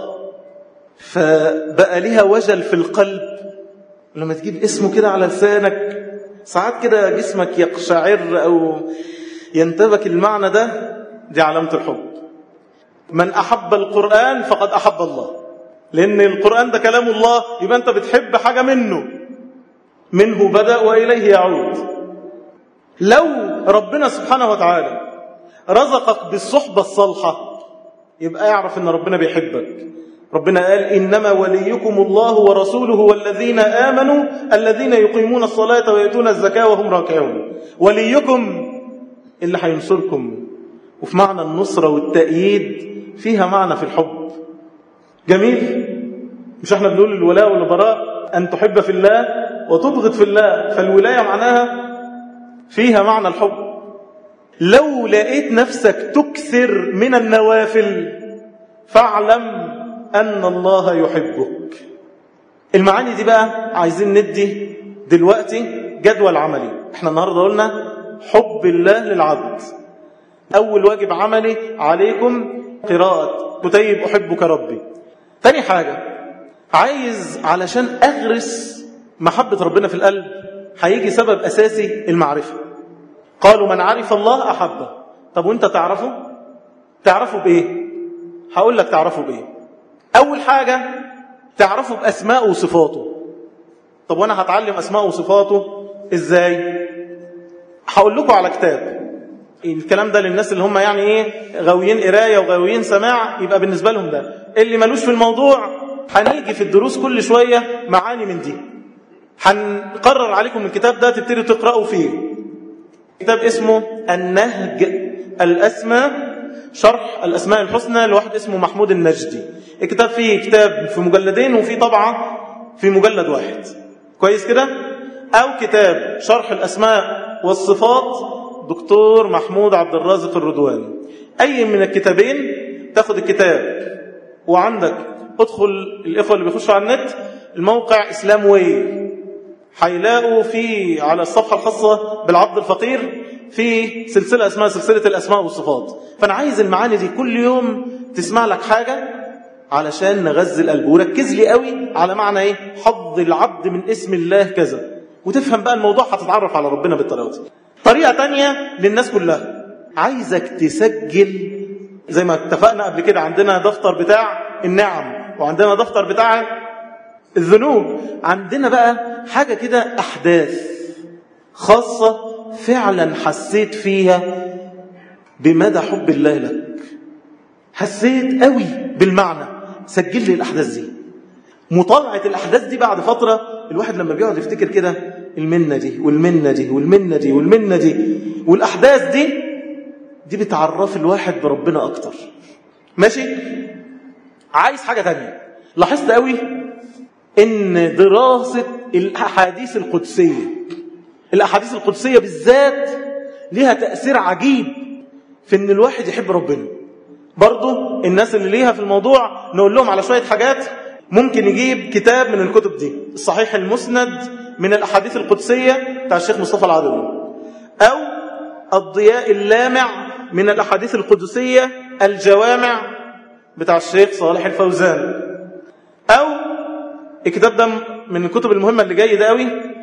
فبقى لها وجل في القلب لما تجيب اسمه كده على لسانك ساعات كده جسمك يقشعر أو ينتبك المعنى ده دي علامة الحب من أحب القرآن فقد أحب الله لأن القرآن ده كلام الله يبقى أنت بتحب حاجة منه منه بدأ وإليه يعود لو ربنا سبحانه وتعالى رزقك بالصحبة الصالحة يبقى اعرف ان ربنا بيحبك ربنا قال إنما وليكم الله ورسوله والذين آمنوا الذين يقيمون الصلاة ويأتون الزكاة وهم راكعون وليكم اللي هينصركم وفي معنى النصرة والتأييد فيها معنى في الحب جميل مش احنا بنقول الولاء والبراء أن تحب في الله وتبغض في الله فالولاية معناها فيها معنى الحب لو لقيت نفسك تكثر من النوافل فاعلم أن الله يحبك المعاني دي بقى عايزين ندي دلوقتي جدول عملي احنا النهاردة قلنا حب الله للعبد أول واجب عملي عليكم قراءة كتيب أحبك ربي تاني حاجة عايز علشان أغرس محبة ربنا في القلب هيجي سبب أساسي المعرفة قالوا من عرف الله أحبه طب وانت تعرفه تعرفه بإيه هقول لك تعرفه بإيه أول حاجة تعرفه بأسماء وصفاته طب وأنا هتعلم أسماء وصفاته إزاي هقول لكم على كتاب الكلام ده للناس اللي هم يعني ايه غاويين قرايه وغاويين سماع يبقى بالنسبه لهم ده اللي ملوش في الموضوع هنيجي في الدروس كل شويه معاني من دي هنقرر عليكم الكتاب ده تبتدوا تقرأوا فيه كتاب اسمه النهج الأسمى شرح الأسماء الحسنى لواحد اسمه محمود النجدي الكتاب فيه كتاب في مجلدين وفيه طبعة في مجلد واحد كويس كده أو كتاب شرح الأسماء والصفات دكتور محمود عبد الرازق الردواني أي من الكتابين تاخد الكتاب وعندك ادخل الإخوة اللي بيخشوا على النت الموقع إسلام واي هيلاقوا في على الصفحة الخاصة بالعبد الفقير في سلسلة اسمها سلسلة الأسماء والصفات فأنا عايز المعاني دي كل يوم تسمع لك حاجة علشان نغذي القلب وركز لي قوي على معنى ايه حظ العبد من اسم الله كذا وتفهم بقى الموضوع هتتعرف على ربنا بالطريقة دي طريقة تانية للناس كلها عايزك تسجل زي ما اتفقنا قبل كده عندنا دفتر بتاع النعم وعندنا دفتر بتاع الذنوب عندنا بقى حاجة كده أحداث خاصة فعلا حسيت فيها بمدى حب الله لك حسيت قوي بالمعنى سجل لي الأحداث دي مطالعة الأحداث دي بعد فترة الواحد لما بيقعد يفتكر كده المنة دي والمنة دي والمنة دي والمنة دي والأحداث دي دي بتعرف الواحد بربنا أكتر ماشي عايز حاجة تانية لاحظت قوي ان دراسة الأحاديث القدسية الأحاديث القدسية بالذات ليها تأثير عجيب في ان الواحد يحب ربنا برضو الناس اللي ليها في الموضوع نقول لهم على شوية حاجات ممكن يجيب كتاب من الكتب دي الصحيح المسند من الأحاديث القدسية بتاع الشيخ مصطفى العدوي أو الضياء اللامع من الأحاديث القدسية الجوامع بتاع الشيخ صالح الفوزان أو الكتاب ده من الكتب المهمة اللي جاي ده قوي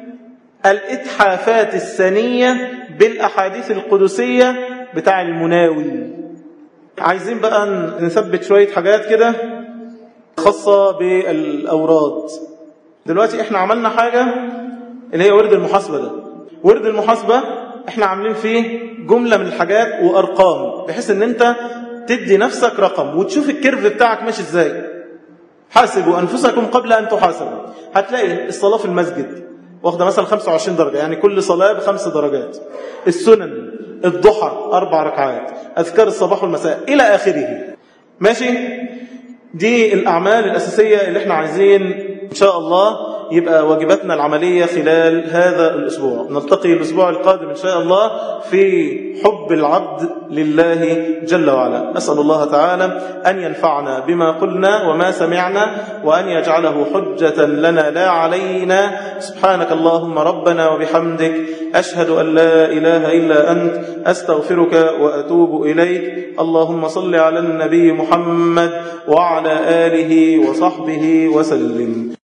الإتحافات السنية بالأحاديث القدسية بتاع المناوي عايزين بقى نثبت شوية حاجات كده خاصة بالأوراد دلوقتي احنا عملنا حاجة اللي هي ورد المحاسبة ده ورد المحاسبة احنا عاملين فيه جملة من الحاجات وأرقام بحيث ان انت تدي نفسك رقم وتشوف الكيرف بتاعك ماشي ازاي حاسبوا أنفسكم قبل أن تحاسبوا هتلاقي الصلاة في المسجد واخدة مثلا 25 درجة يعني كل صلاة بخمس درجات السنن الضحى أربع ركعات أذكار الصباح والمساء إلى آخره ماشي دي الأعمال الأساسية اللي احنا عايزين إن شاء الله يبقى واجباتنا العملية خلال هذا الأسبوع نلتقي الأسبوع القادم إن شاء الله في حب العبد لله جل وعلا أسأل الله تعالى أن ينفعنا بما قلنا وما سمعنا وأن يجعله حجة لنا لا علينا سبحانك اللهم ربنا وبحمدك أشهد أن لا إله إلا أنت أستغفرك وأتوب إليك اللهم صل على النبي محمد وعلى آله وصحبه وسلم